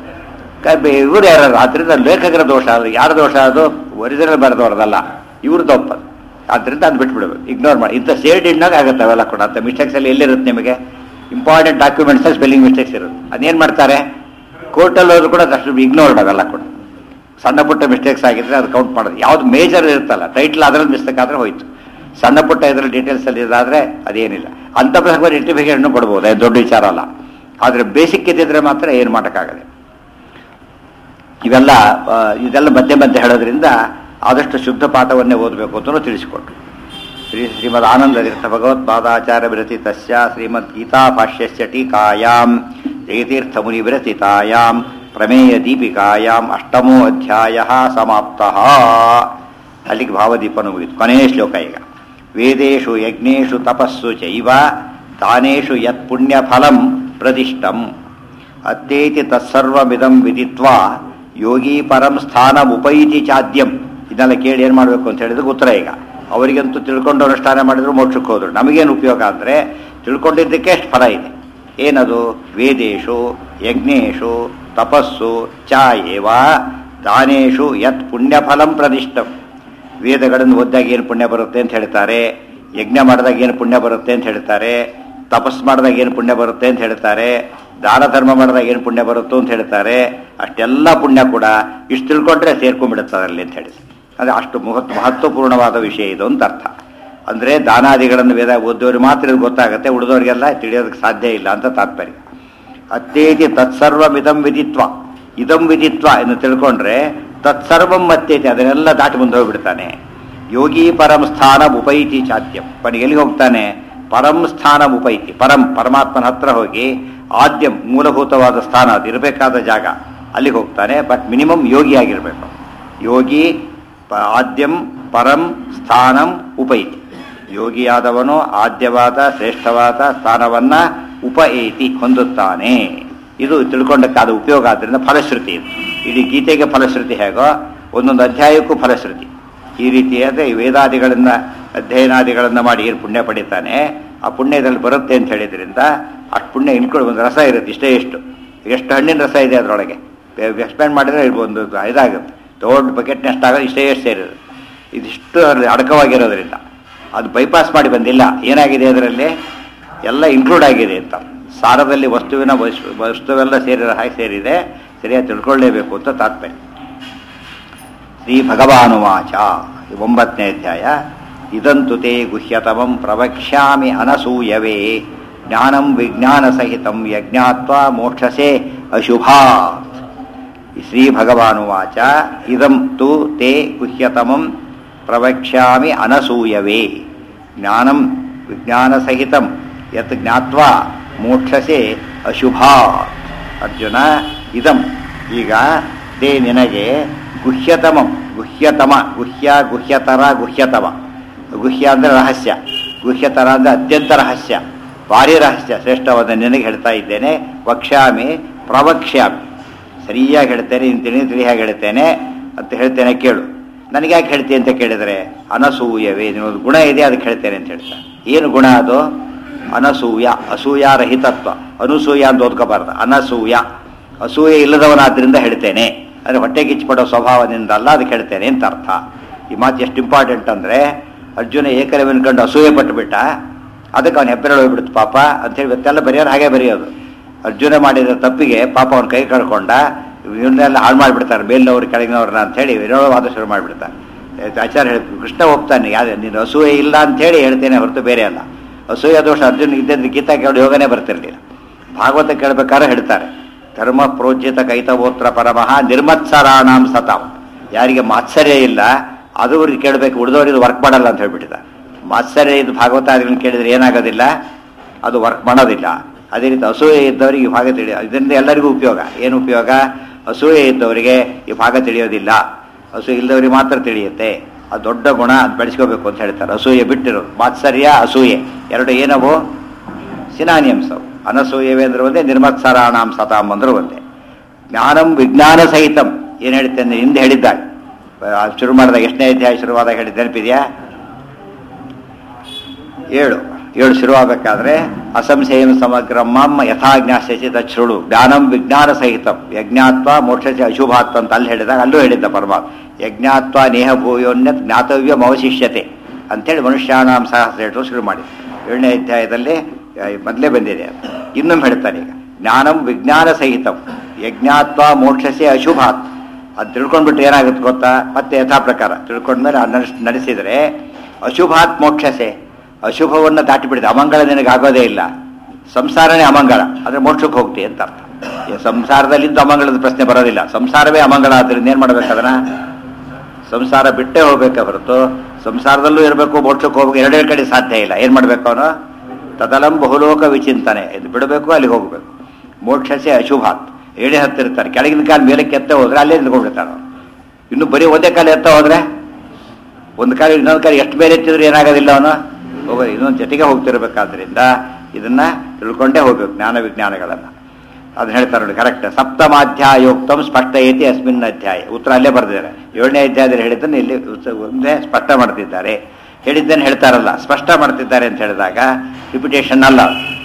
ಇವರು ಯಾರು ಆದ್ರಿಂದ ಲೇಖಕರ ದೋಷ ಅದು ಯಾರ ದೋಷ ಅದು ಒರಿಜಿನಲ್ ಬರೆದವ್ರದಲ್ಲ ಇವ್ರು ತಪ್ಪದು ಆದ್ರಿಂದ ಅದು ಬಿಟ್ಬಿಡ್ಬೇಕು ಇಗ್ನೋರ್ ಮಾಡಿ ಇಂಥ ಸೇಡ್ ಇಣ್ಣಾಗ ಆಗುತ್ತೆ ಅವೆಲ್ಲ ಕೂಡ ಅಂತ ಮಿಸ್ಟೇಕ್ಸ್ ಅಲ್ಲಿ ಎಲ್ಲಿರುತ್ತೆ ನಿಮಗೆ ಇಂಪಾರ್ಟೆಂಟ್ ಡಾಕ್ಯುಮೆಂಟ್ಸ್ ಸ್ಪೆಲ್ಲಿಂಗ್ ಮಿಸ್ಟೇಕ್ಸ್ ಇರುತ್ತೆ ಅದೇನು ಮಾಡ್ತಾರೆ ಕೋರ್ಟಲ್ಲಿ ಹೋದ್ರು ಕೂಡ ಅಷ್ಟು ಇಗ್ನೋರ್ಡ್ ಅವೆಲ್ಲ ಕೂಡ ಸಣ್ಣ ಪುಟ್ಟ ಮಿಸ್ಟೇಕ್ಸ್ ಆಗಿದ್ರೆ ಅದು ಕೌಂಟ್ ಮಾಡೋದು ಯಾವ್ದು ಮೇಜರ್ ಇರುತ್ತಲ್ಲ ಟೈಟ್ಲ್ ಅದ್ರಲ್ಲಿ ಮಿಸ್ಟೇಕ್ ಆದ್ರೆ ಹೋಯ್ತು ಸಣ್ಣ ಪುಟ್ಟ ಇದ್ರಲ್ಲಿ ಡೀಟೇಲ್ಸ್ ಅಲ್ಲಿ ಇದಾದ್ರೆ ಅದೇನಿಲ್ಲ ಅಂತ ಪ್ರಸಂಗ ರೆಕ್ಟಿಫಿಕೇಶನ್ ಕೊಡ್ಬೋದು ಅದು ದೊಡ್ಡ ವಿಚಾರ ಅಲ್ಲ ಆದ್ರೆ ಬೇಸಿಕ್ ಇದ್ದಿದ್ರೆ ಮಾತ್ರ ಏನು ಮಾಡೋಕ್ಕಾಗದೆ ಇವೆಲ್ಲ ಆ, ಇದೆಲ್ಲ ಮಧ್ಯೆ ಮಧ್ಯೆ ಹೇಳೋದ್ರಿಂದ ಆದಷ್ಟು ಶುದ್ಧ ಪಾಠವನ್ನೇ ಓದಬೇಕು ಅಂತಲೂ ತಿಳಿಸಿಕೊಟ್ರು ಶ್ರೀ ಶ್ರೀಮದ್ ಆನಂದತೀರ್ಥ ಭಗವತ್ಪಾದಾಚಾರ್ಯ ವಿರಚಿತಸ್ಯ ಶ್ರೀಮದ್ ಗೀತಾ ಭಾಷ್ಯಸ್ಯ ಟೀಕಾಯಾಂ ಜಯತೀರ್ಥ ಮುನಿ ವಿರಚಿತಾಯಾಂ ಪ್ರಮೇಯ ದೀಪಿಕಾಯಾಂ ಅಷ್ಟಮೋ ಅಧ್ಯಾಯ ಸಮಾಪ್ತಃ ಅಲ್ಲಿಗೆ ಭಾವದೀಪನು ಮುಗಿತು ಕೊನೆಯ ಶ್ಲೋಕ ಈಗ ವೇದೇಶು ಯಜ್ಞೇಶು ತಪಸ್ಸು ಚೈವ ದಾನೇಶು ಯತ್ ಪುಣ್ಯಫಲಂ ಪ್ರದಿಷ್ಟಂ ಅತ್ತೇತಿ ತತ್ಸರ್ವಮಿದಂ ವಿದಿತ್ವಾ ಯೋಗಿ ಪರಂ ಸ್ಥಾನಮುಪೈತಿ ಚಾದ್ಯಂ ಇದನ್ನೆಲ್ಲ ಕೇಳಿ ಏನು ಮಾಡಬೇಕು ಅಂತ ಹೇಳಿದ್ರೆ ಉತ್ತರ ಈಗ ಅವರಿಗಂತೂ ತಿಳ್ಕೊಂಡು ಅನುಷ್ಠಾನ ಮಾಡಿದ್ರು ಮೋಕ್ಷಕ್ಕೆ ಹೋದ್ರು ನಮಗೇನು ಉಪಯೋಗ ಅಂದರೆ ತಿಳ್ಕೊಂಡಿದ್ದಕ್ಕೆ ಎಷ್ಟು ಫಲ ಇದೆ ಏನದು ವೇದೇಶು ಯಜ್ಞೇಶು ತಪಸ್ಸು ಚ ಏವ ದಾನೇಶು ಯತ್ ಪುಣ್ಯಫಲಂ ಪ್ರದಿಷ್ಟಂ ವೇದಗಳನ್ನು ಓದಿದಾಗ ಏನು ಪುಣ್ಯ ಬರುತ್ತೆ ಅಂತ ಹೇಳ್ತಾರೆ ಯಜ್ಞ ಮಾಡಿದಾಗ ಏನು ಪುಣ್ಯ ಬರುತ್ತೆ ಅಂತ ಹೇಳ್ತಾರೆ ತಪಸ್ ಮಾಡಿದಾಗ ಏನು ಪುಣ್ಯ ಬರುತ್ತೆ ಅಂತ ಹೇಳ್ತಾರೆ ದಾನ ಧರ್ಮ ಮಾಡಿದಾಗ ಏನು ಪುಣ್ಯ ಬರುತ್ತೋ ಅಂತ ಹೇಳ್ತಾರೆ ಅಷ್ಟೆಲ್ಲ ಪುಣ್ಯ ಕೂಡ ಇಷ್ಟು ತಿಳ್ಕೊಂಡ್ರೆ ಸೇರ್ಕೊಂಡ್ಬಿಡುತ್ತೆ ಅದರಲ್ಲಿ ಅಂತ ಹೇಳಿ ಅಂದರೆ ಅಷ್ಟು ಮಹತ್ವ ಮಹತ್ವಪೂರ್ಣವಾದ ವಿಷಯ ಇದು ಅಂತ ಅರ್ಥ ಅಂದರೆ ದಾನಾದಿಗಳನ್ನು ವೇದ ಓದೋರಿಗೆ ಮಾತ್ರ ಇದು ಗೊತ್ತಾಗುತ್ತೆ ಉಳಿದವರಿಗೆಲ್ಲ ತಿಳಿಯೋದಕ್ಕೆ ಸಾಧ್ಯ ಇಲ್ಲ ಅಂತ ತಾತ್ಪರ್ಯ ಅತ್ತೇತಿ ತತ್ಸರ್ವಮಿದಂ ವಿದಿತ್ವ ಇದಂ ವಿದಿತ್ವ ಎಂದು ತಿಳ್ಕೊಂಡ್ರೆ ತತ್ಸರ್ವಂ ಮತ್ತೇತಿ ಅದನ್ನೆಲ್ಲ ದಾಟಿ ಮುಂದೆ ಹೋಗ್ಬಿಡ್ತಾನೆ ಯೋಗಿ ಪರಂ ಸ್ಥಾನ ಉಪೈತಿ ಚಾತ್ಯಂ ಕೊನೆಗೆ ಎಲ್ಲಿಗೆ ಹೋಗ್ತಾನೆ ಪರಂ ಸ್ಥಾನ ಉಪೈತಿ ಪರಂ ಪರಮಾತ್ಮನ ಹತ್ರ ಹೋಗಿ ಆದ್ಯಂ ಮೂಲಭೂತವಾದ ಸ್ಥಾನ ಅದು ಇರಬೇಕಾದ ಜಾಗ ಅಲ್ಲಿಗೆ ಹೋಗ್ತಾನೆ ಬಟ್ ಮಿನಿಮಮ್ ಯೋಗಿ ಆಗಿರಬೇಕು ಯೋಗಿ ಪ- ಆದ್ಯಂ ಪರಂ ಸ್ಥಾನಂ ಉಪೈತಿ ಯೋಗಿಯಾದವನು ಆದ್ಯವಾದ ಶ್ರೇಷ್ಠವಾದ ಸ್ಥಾನವನ್ನ ಉಪಏತಿ ಹೊಂದುತ್ತಾನೆ ಇದು ತಿಳ್ಕೊಂಡಕ್ಕಾದ ಉಪಯೋಗ ಆದ್ದರಿಂದ ಫಲಶ್ರುತಿ ಇದು ಇಡೀ ಗೀತೆಗೆ ಫಲಶ್ರುತಿ ಹೇಗೋ ಒಂದೊಂದು ಅಧ್ಯಾಯಕ್ಕೂ ಫಲಶ್ರುತಿ ಈ ರೀತಿಯಾದ ಈ ವೇದಾದಿಗಳನ್ನ ಅಧ್ಯಯನಾದಿಗಳನ್ನ ಮಾಡಿ ಏನು ಪುಣ್ಯ ಪಡಿತಾನೆ ಆ ಪುಣ್ಯದಲ್ಲಿ ಬರುತ್ತೆ ಅಂತ ಹೇಳಿದ್ರಿಂದ ಅಷ್ಟು ಪುಣ್ಯ ಇನ್ಕೊಳ್ಳಿ ಒಂದು ರಸ ಇರುತ್ತೆ ಇಷ್ಟೇ ಎಷ್ಟು ಎಷ್ಟು ಹಣ್ಣಿನ ರಸ ಇದೆ ಅದರೊಳಗೆ ಎಕ್ಸ್ಪ್ಲೇನ್ ಮಾಡಿದ್ರೆ ಒಂದು ಇದಾಗುತ್ತೆ ದೊಡ್ಡ ಬಕೆಟ್ನ ಎಷ್ಟಾಗೋದು ಇಷ್ಟೇ ಎಷ್ಟು ಸೇರಿದೆ ಇದಿಷ್ಟು ಅದ್ರಲ್ಲಿ ಅಡಕವಾಗಿರೋದ್ರಿಂದ ಅದು ಬೈಪಾಸ್ ಮಾಡಿ ಬಂದಿಲ್ಲ ಏನಾಗಿದೆ ಅದರಲ್ಲಿ ಎಲ್ಲ ಇನ್ಕ್ಲೂಡ್ ಆಗಿದೆ ಅಂತ ಸಾರದಲ್ಲಿ ವಸ್ತುವಿನ ವಸ್ತು- ವಸ್ತುವೆಲ್ಲ ಸೇರಿದ ಹಾಗೆ ಸೇರಿದೆ ಸರಿಯಾಗಿ ತಿಳ್ಕೊಳ್ಳೇಬೇಕು ಅಂತ ತಾತ್ಪರ್ಯ ಶ್ರೀ ಭಗವಾನುವಾಚ ಇದು ಒಂಬತ್ತನೇ ಅಧ್ಯಾಯ ಇದಂತು ತೇ ಗುಹ್ಯತಮಂ ಪ್ರವಕ್ಷ್ಯಾಮಿ ಅನಸೂಯವೇ ಜ್ಞಾನಂ ವಿಜ್ಞಾನ ಸಹಿತಂ ಯಜ್ಞಾತ್ವ ಮೋಕ್ಷಸೆ ಅಶುಭಾತ್ ಶ್ರೀ ಭಗವಾನುವಾಚ ಇದಂ ತು ತೇ ಗುಹ್ಯತಮಂ ಪ್ರವಕ್ಷ್ಯಾಮಿ ಅನಸೂಯವೇ ಜ್ಞಾನಂ ವಿಜ್ಞಾನ ಸಹಿತಂ ಯತ್ ಜ್ಞಾತ್ವಾ ಮೋಕ್ಷಸೆ ಅಶುಭಾತ್ ಅರ್ಜುನ ಇದಂ ಈಗ ತೇ ನಿನಗೆ ಗುಹ್ಯತಮಂ ಗುಹ್ಯತಮ ಗುಹ್ಯ ಗುಹ್ಯತರ ಗುಹ್ಯತಮ ಗುಹ್ಯ ಅಂದರೆ ರಹಸ್ಯ ಗುಹ್ಯತರ ಅಂದರೆ ಅತ್ಯಂತ ರಹಸ್ಯ ಭಾರಿ ರಹಸ್ಯ ಶ್ರೇಷ್ಠವಾದ ನಿನಗೆ ಹೇಳ್ತಾ ಇದ್ದೇನೆ ವಕ್ಷ್ಯಾಮಿ ಪ್ರವಕ್ಷ್ಯಾಮಿ ಸರಿಯಾಗಿ ಹೇಳ್ತೇನೆ ನೀನು ತಿಳಿ ತಿಳಿಯಾಗಿ ಹೇಳ್ತೇನೆ ಅಂತ ಹೇಳ್ತೇನೆ ಕೇಳು ನನಗೆ ಯಾಕೆ ಹೇಳ್ತಿ ಅಂತ ಕೇಳಿದರೆ ಅನಸೂಯವೇ ನಿನ್ನೊಂದು ಗುಣ ಇದೆ ಅದಕ್ಕೆ ಹೇಳ್ತೇನೆ ಅಂತ ಹೇಳ್ತಾರೆ ಏನು ಗುಣ ಅದು ಅನಸೂಯ ಅಸೂಯ ರಹಿತತ್ವ ಅನುಸೂಯ ಅಂತ ಓದ್ಕೋಬಾರ್ದು ಅನಸೂಯ ಅಸೂಯೆ ಇಲ್ಲದವನಾದ್ರಿಂದ ಹೇಳ್ತೇನೆ ಅಂದರೆ ಹೊಟ್ಟೆ ಕಿಚ್ಚಿಪಡೋ ಸ್ವಭಾವದಿಂದ ಅಲ್ಲ ಅದಕ್ಕೆ ಹೇಳ್ತೇನೆ ಅಂತ ಅರ್ಥ ಈ ಮಾತು ಎಷ್ಟು ಇಂಪಾರ್ಟೆಂಟ್ ಅಂದರೆ ಅರ್ಜುನ ಏಕಲವ್ಯನ ಕಂಡು ಅಸೂಯೆ ಪಟ್ಟುಬಿಟ್ಟ ಅದಕ್ಕೆ ಅವನ ಹೆಬ್ಬೆರಳು ಹೋಗ್ಬಿಡ್ತು ಪಾಪ ಅಂತೇಳಿ ಇವತ್ತೆಲ್ಲ ಬರೆಯೋರು ಹಾಗೆ ಬರೆಯೋದು ಅರ್ಜುನ ಮಾಡಿದ ತಪ್ಪಿಗೆ ಪಾಪ ಅವನ ಕೈ ಕಳ್ಕೊಂಡ ಇವನ್ನೆಲ್ಲ ಹಾಳು ಮಾಡಿಬಿಡ್ತಾರೆ ಮೇಲಿನವ್ರು ಕೆಳಗಿನವ್ರನ್ನ ಅಂತೇಳಿ ವಿರೋಧವಾದ ಶುರು ಮಾಡಿಬಿಡ್ತಾರೆ ಆಚಾರ್ಯ ಹೇಳಿ ಕೃಷ್ಣ ಹೋಗ್ತಾನೆ ಯಾವ್ದು ನೀನು ಅಸೂಯೆ ಇಲ್ಲ ಅಂತೇಳಿ ಹೇಳ್ತೇನೆ ಹೊರತು ಬೇರೆ ಅಲ್ಲ ಅಸೂಯ ದೋಷ ಅರ್ಜುನ ಇದ್ದಂದ್ರೆ ಗೀತಾ ಕೇಳಿ ಯೋಗನೇ ಬರ್ತಿರ್ಲಿಲ್ಲ ಭಾಗವತ ಕೇಳಬೇಕಾದ್ರೆ ಹೇಳ್ತಾರೆ ಧರ್ಮ ಪ್ರೋಜ್ಯತ ಕೈತವೋತ್ರ ಪರಮಃ ನಿರ್ಮತ್ಸರಾಣಾಂ ಸತಾಂ ಯಾರಿಗೆ ಮಾತ್ಸರ್ಯ ಇಲ್ಲ ಅದು ಅವ್ರಿಗೆ ಕೇಳಬೇಕು ಉಳಿದವ್ರಿಗೆ ವರ್ಕ್ ಮಾಡಲ್ಲ ಅಂತ ಹೇಳ್ಬಿಟ್ಟಿದ್ದ ಮಾತ್ಸರ್ಯ ಇದು ಭಾಗವತ ಅದನ್ನು ಕೇಳಿದ್ರೆ ಏನಾಗೋದಿಲ್ಲ ಅದು ವರ್ಕ್ ಮಾಡೋದಿಲ್ಲ ಅದೇ ರೀತಿ ಅಸೂಯೆ ಇದ್ದವರಿಗೆ ಈ ಭಾಗ ತಿಳಿಯ ಇದರಿಂದ ಎಲ್ಲರಿಗೂ ಉಪಯೋಗ ಏನು ಉಪಯೋಗ ಅಸೂಯೆ ಇದ್ದವರಿಗೆ ಈ ಭಾಗ ತಿಳಿಯೋದಿಲ್ಲ ಅಸೂಯೆ ಇಲ್ಲದವರಿಗೆ ಮಾತ್ರ ತಿಳಿಯುತ್ತೆ ಅದು ದೊಡ್ಡ ಗುಣ ಅದು ಬೆಳೆಸ್ಕೋಬೇಕು ಅಂತ ಹೇಳ್ತಾರೆ ಅಸೂಯೆ ಬಿಟ್ಟಿರೋದು ಮಾತ್ಸರ್ಯ ಅಸೂಯೆ ಎರಡು ಏನವು ಸಿನಾನಿಯಂಸವು ಅನಸೂಯವೇ ಅಂದ್ರೆ ಒಂದೇ ನಿರ್ಮತ್ಸರಾಣಾಂ ಸತಾಂ ಅಂದ್ರೆ ಒಂದೇ ಜ್ಞಾನಂ ವಿಜ್ಞಾನ ಸಹಿತಂ ಏನು ಹೇಳ್ತೇನೆ ಹಿಂದೆ ಹೇಳಿದ್ದಾಳೆ ಆ, ಶುರು ಮಾಡಿದಾಗ ಎಷ್ಟನೇ ಅಧ್ಯಾಯ ಶುರುವಾದಾಗ ಹೇಳಿದ ನೆನಪಿದೆಯಾ ಏಳು ಏಳು ಶುರುವಾಗಬೇಕಾದ್ರೆ ಅಸಂಶಯಂ ಸಮಗ್ರ ಮಮ್ಮ ಯಥಾಜ್ಞಾಸ್ಯಚಿ ತಚ್ಛೃಳು ಜ್ಞಾನಂ ವಿಜ್ಞಾನ ಸಹಿತಂ ಯಜ್ಞಾತ್ವ ಮೋಕ್ಷಚ ಅಶುಭಾತ್ವ ಅಂತ ಅಲ್ಲಿ ಹೇಳಿದಾಗ ಅಲ್ಲೂ ಹೇಳಿದ್ದ ಪರಮಾತ್ಮ ಯಜ್ಞಾತ್ವ ನೇಹ ಭೂಯೋನ್ಯ ಜ್ಞಾತವ್ಯಂ ಅವಶಿಷ್ಯತೆ ಅಂತೇಳಿ ಮನುಷ್ಯಾನಾಂ ಸಹಸ್ರೇಟು ಶುರು ಮಾಡಿ ಏಳನೇ ಅಧ್ಯಾಯದಲ್ಲಿ ಆ, ಮೊದಲೇ ಬಂದಿದೆ ಅದು. ಇನ್ನೊಮ್ಮೆ ಹೇಳ್ತಾನೆ ಈಗ ಜ್ಞಾನಂ ವಿಜ್ಞಾನ ಸಹಿತಂ ಯಜ್ಞಾತ್ವ ಮೋಕ್ಷಸೆ ಅಶುಭಾತ್ ಅದು ತಿಳ್ಕೊಂಡ್ಬಿಟ್ಟು ಏನಾಗುತ್ತೆ ಗೊತ್ತಾ ಮತ್ತೆ ಯಥಾ ಪ್ರಕಾರ ತಿಳ್ಕೊಂಡ್ಮೇಲೆ ಅದು ನಡೆಸ್ ನಡೆಸಿದರೆ ಅಶುಭಾತ್ ಮೋಕ್ಷಸೆ ಅಶುಭವನ್ನು ದಾಟಿಬಿಡಿದೆ ಅಮಂಗಳ ನಿನಗೆ ಆಗೋದೇ ಇಲ್ಲ ಸಂಸಾರನೇ ಅಮಂಗಳ ಅಂದರೆ ಮೋಕ್ಷಕ್ಕೆ ಹೋಗ್ತಿ ಅಂತ ಅರ್ಥ ಈ ಸಂಸಾರದಲ್ಲಿದ್ದು ಅಮಂಗಳದ ಪ್ರಶ್ನೆ ಬರೋದಿಲ್ಲ ಸಂಸಾರವೇ ಅಮಂಗಳ ಆದ್ರಿಂದ ಏನು ಮಾಡ್ಬೇಕು ಅದನ್ನ ಸಂಸಾರ ಬಿಟ್ಟೇ ಹೋಗ್ಬೇಕೆ ಹೊರತು ಸಂಸಾರದಲ್ಲೂ ಇರಬೇಕು ಮೋಕ್ಷಕ್ಕೆ ಹೋಗ್ಬೇಕು ಎರಡೇ ಕಡೆ ಸಾಧ್ಯ ಇಲ್ಲ ಏನು ಮಾಡಬೇಕು ಅವನು ತದಲಂ ಬಹುಲೋಕ ವಿಚಿಂತನೆ ಇದು ಬಿಡಬೇಕು ಅಲ್ಲಿ ಹೋಗಬೇಕು ಮೋಕ್ಷಸೆ ಅಶುಭಾತ್ ಏಣೆ ಹತ್ತಿರ್ತಾರೆ ಕೆಳಗಿನ ಕಾಲ ಮೇಲಕ್ಕೆ ಎತ್ತ ಹೋದ್ರೆ ಅಲ್ಲೇ ನಿಂತ್ಕೊಂಡ್ಬಿಡ್ತಾನೆ ಅವನು ಇನ್ನು ಬರೀ ಒಂದೇ ಕಾಲ ಎತ್ತ ಹೋದ್ರೆ ಒಂದು ಕಾಲ ಇನ್ನೊಂದು ಕಾಲ ಎಷ್ಟು ಬೇರೆ ಎತ್ತಿದ್ರು ಏನಾಗೋದಿಲ್ಲ ಅವನು ಹೋಗೋ ಇನ್ನೊಂದು ಜೊತೆಗೆ ಹೋಗ್ತಿರ್ಬೇಕಾದ್ರಿಂದ ಇದನ್ನ ತಿಳ್ಕೊಂಡೇ ಹೋಗ್ಬೇಕು ಜ್ಞಾನ ವಿಜ್ಞಾನಗಳನ್ನು ಅದನ್ನ ಹೇಳ್ತಾರೆ ನೋಡಿ ಕರೆಕ್ಟ್ ಸಪ್ತಮಾಧ್ಯಾಯೋಕ್ತಂ ಸ್ಪಷ್ಟ ಐತಿ ಅಸ್ಮಿನ್ ಅಧ್ಯಾಯ ಉತ್ತರ ಅಲ್ಲೇ ಬರೆದಿದ್ದಾರೆ ಏಳನೇ ಅಧ್ಯಾಯದಲ್ಲಿ ಹೇಳಿದ್ದನ್ನು ಇಲ್ಲಿ ಉತ್ಸ- ಒಂದೇ ಸ್ಪಷ್ಟ ಮಾಡ್ತಿದ್ದಾರೆ ಹೇಳಿದ್ದನ್ನು ಹೇಳ್ತಾರಲ್ಲ ಸ್ಪಷ್ಟ ಮಾಡ್ತಿದ್ದಾರೆ ಅಂತ ಹೇಳಿದಾಗ ರಿಪಿಟೇಷನ್ ಅಲ್ಲ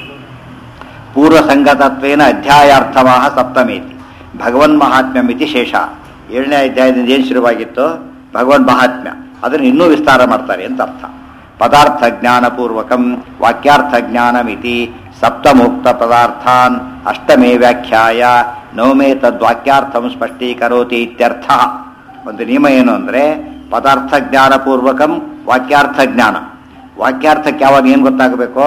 ಪೂರ್ವ ಸಂಗತತ್ವೇನ ಅಧ್ಯಾಯಾರ್ಥವಾಹ ಸಪ್ತಮೇತಿ ಭಗವನ್ ಮಹಾತ್ಮ್ಯಂ ಇತಿ ಶೇಷ ಏಳನೇ ಅಧ್ಯಾಯದಿಂದ ಏನು ಶುರುವಾಗಿತ್ತು ಭಗವನ್ ಮಹಾತ್ಮ್ಯ ಅದನ್ನು ಇನ್ನೂ ವಿಸ್ತಾರ ಮಾಡ್ತಾರೆ ಅಂತ ಅರ್ಥ ಪದಾರ್ಥ ಜ್ಞಾನಪೂರ್ವಕಂ ವಾಕ್ಯಾರ್ಥ ಜ್ಞಾನಮಿತಿ ಸಪ್ತಮುಕ್ತ ಪದಾರ್ಥಾನ್ ಅಷ್ಟಮೇ ವ್ಯಾಖ್ಯಾಯ ನವಮೇ ತದ್ವಾಕ್ಯಾರ್ಥಂ ಸ್ಪಷ್ಟೀಕರೋತಿ ಇತ್ಯರ್ಥ ಒಂದು ನಿಯಮ ಏನು ಅಂದರೆ ಪದಾರ್ಥ ಜ್ಞಾನಪೂರ್ವಕಂ ವಾಕ್ಯಾರ್ಥ ಜ್ಞಾನ ವಾಕ್ಯಾರ್ಥಕ್ಕೆ ಯಾವಾಗ ಏನು ಗೊತ್ತಾಗಬೇಕು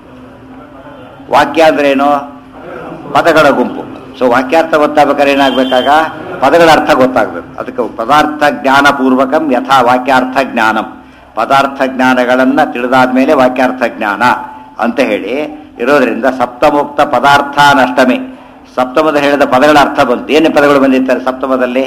ವಾಕ್ಯ ಅಂದ್ರೆ ಏನು ಪದಗಳ ಗುಂಪು ಸೊ ವಾಕ್ಯಾರ್ಥ ಗೊತ್ತಾಗ್ಬೇಕಾದ್ರೆ ಏನಾಗಬೇಕಾಗ ಪದಗಳ ಅರ್ಥ ಗೊತ್ತಾಗಬೇಕು ಅದಕ್ಕೆ ಪದಾರ್ಥ ಜ್ಞಾನ ಪೂರ್ವಕಂ ಯಥಾ ವಾಕ್ಯಾರ್ಥ ಜ್ಞಾನಂ ಪದಾರ್ಥ ಜ್ಞಾನಗಳನ್ನ ತಿಳಿದಾದ್ಮೇಲೆ ವಾಕ್ಯಾರ್ಥ ಜ್ಞಾನ ಅಂತ ಹೇಳಿ ಇರೋದ್ರಿಂದ ಸಪ್ತಮುಕ್ತ ಪದಾರ್ಥ ನಷ್ಟಮೆ ಸಪ್ತಮದ ಹೇಳಿದ ಪದಗಳ ಅರ್ಥ ಬಂತು ಏನೇ ಪದಗಳು ಬಂದಿರ್ತಾರೆ ಸಪ್ತಮದಲ್ಲಿ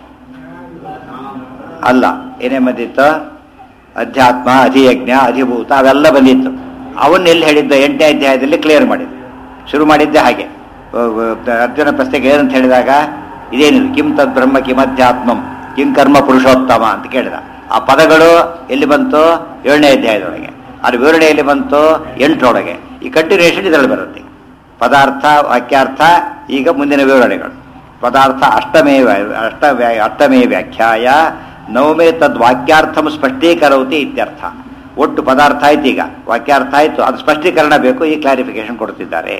ಅಲ್ಲ ಏನೇ ಬಂದಿತ್ತು ಅಧ್ಯಾತ್ಮ ಅಧಿಯಜ್ಞ ಅಧಿಭೂತ ಅವೆಲ್ಲ ಬಂದಿತ್ತು ಅವನ್ನ ಎಲ್ಲಿ ಹೇಳಿದ್ದ ಎಂಟನೇ ಅಧ್ಯಾಯದಲ್ಲಿ ಕ್ಲಿಯರ್ ಮಾಡಿದ್ದು ಶುರು ಮಾಡಿದ್ದೆ ಹಾಗೆ ಅಹ್ ಅಹ್ ಅರ್ಜುನ ಪ್ರಶ್ನೆಗೆ ಏನಂತ ಹೇಳಿದಾಗ ಇದೇನಿದು ಕಿಂ ತದ್ ಬ್ರಹ್ಮ ಕಿಂ ಅಧ್ಯಾತ್ಮಂ ಕಿಂ ಕರ್ಮ ಪುರುಷೋತ್ತಮ ಅಂತ ಕೇಳಿದ ಆ ಪದಗಳು ಎಲ್ಲಿ ಬಂತು ಏಳನೇ ಅಧ್ಯಾಯದೊಳಗೆ ಅದು ವಿವರಣೆಯಲ್ಲಿ ಬಂತು ಎಂಟರೊಳಗೆ ಈ ಕಂಟಿನ್ಯೂಷನ್ ಇದರಲ್ಲಿ ಬರುತ್ತೆ ಪದಾರ್ಥ ವಾಕ್ಯಾರ್ಥ ಈಗ ಮುಂದಿನ ವಿವರಣೆಗಳು ಪದಾರ್ಥ ಅಷ್ಟಮೇ ವ್ಯಾ- ಅಷ್ಟ ವ್ಯಾ- ಅಷ್ಟಮೇ ವ್ಯಾಖ್ಯಾಯ ನವಮೇ ತದ್ ವಾಕ್ಯಾರ್ಥಂ ಸ್ಪಷ್ಟೀಕರೌತಿ ಇತ್ಯರ್ಥ ಒಟ್ಟು ಪದಾರ್ಥ ಆಯ್ತು ಈಗ ವಾಕ್ಯಾರ್ಥ ಆಯ್ತು ಅದು ಸ್ಪಷ್ಟೀಕರಣ ಬೇಕು ಈ ಕ್ಲಾರಿಫಿಕೇಶನ್ ಕೊಡ್ತಿದ್ದಾರೆ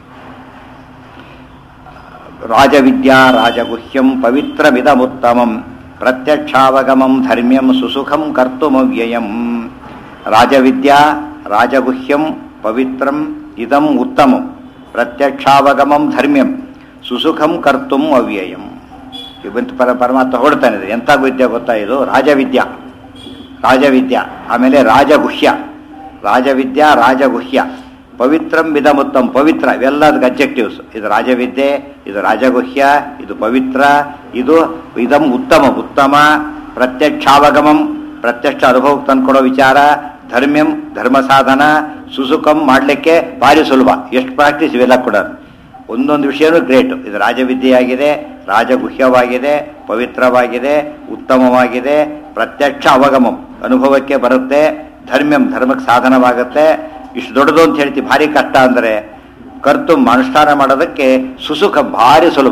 ರಾಜವಿದ್ಯಾ ರಾಜಗುಹ್ಯಂ ಪವಿತ್ರಮಿದಮುತ್ತಮಂ ಪ್ರತ್ಯಕ್ಷಾವಗಮಂ ಧರ್ಮ್ಯಂ ಸುಸುಖಂ ಕರ್ತುಮವ್ಯಯಂ ರಾಜವಿದ್ಯಾ ರಾಜಗುಹ್ಯಂ ಪವಿತ್ರಂ ಇದಂ ಉತ್ತಮಂ ಪ್ರತ್ಯಕ್ಷಾವಗಮಂ ಧರ್ಮ್ಯಂ ಸುಸುಖಂ ಕರ್ತುಂ ಅವ್ಯಯಂ ಇವಂತ ಪರ ಪರಮಾತ್ಮ ಹೊಡ್ತಾನೆ ಇದು. ಎಂಥ ವಿದ್ಯೆ ಗೊತ್ತಾ ಇದು ರಾಜವಿದ್ಯಾ ರಾಜವಿದ್ಯಾ ಆಮೇಲೆ ರಾಜಗುಹ್ಯ ರಾಜವಿದ್ಯಾ ರಾಜಗುಹ್ಯ ಪವಿತ್ರಂ ವಿಧಮುತ್ತಮ್ ಪವಿತ್ರ ಇವೆಲ್ಲ ಅದಕ್ಕೆ ಅಬ್ಜೆಕ್ಟಿವ್ಸ್ ಇದು ರಾಜವಿದ್ಯೆ ಇದು ರಾಜಗುಹ್ಯ ಇದು ಪವಿತ್ರ ಇದು ಇದಂ ಉತ್ತಮ ಉತ್ತಮ ಪ್ರತ್ಯಕ್ಷಾವಗಮಂ ಪ್ರತ್ಯಕ್ಷ ಅನುಭವಕ್ಕೆ ತಂದ್ಕೊಡೋ ವಿಚಾರ ಧರ್ಮ್ಯಂ ಧರ್ಮ ಸಾಧನ ಸುಸುಖಂ ಮಾಡಲಿಕ್ಕೆ ಭಾರಿ ಸುಲಭ ಎಷ್ಟು ಪ್ರಾಕ್ಟೀಸ್ ಇವೆಲ್ಲ ಕೂಡ ಒಂದೊಂದು ವಿಷಯನೂ ಗ್ರೇಟ್ ಇದು ರಾಜವಿದ್ಯೆಯಾಗಿದೆ ರಾಜಗುಹ್ಯವಾಗಿದೆ ಪವಿತ್ರವಾಗಿದೆ ಉತ್ತಮವಾಗಿದೆ ಪ್ರತ್ಯಕ್ಷ ಅವಗಮಂ ಅನುಭವಕ್ಕೆ ಬರುತ್ತೆ ಧರ್ಮ್ಯಂ ಧರ್ಮಕ್ಕೆ ಸಾಧನವಾಗುತ್ತೆ ಇಷ್ಟು ದೊಡ್ಡದು ಅಂತ ಹೇಳ್ತೀವಿ ಭಾರಿ ಕಷ್ಟ ಅಂದರೆ ಕರ್ತು ಅನುಷ್ಠಾನ ಮಾಡೋದಕ್ಕೆ ಸುಸುಖ ಭಾರಿ ಸುಲಭ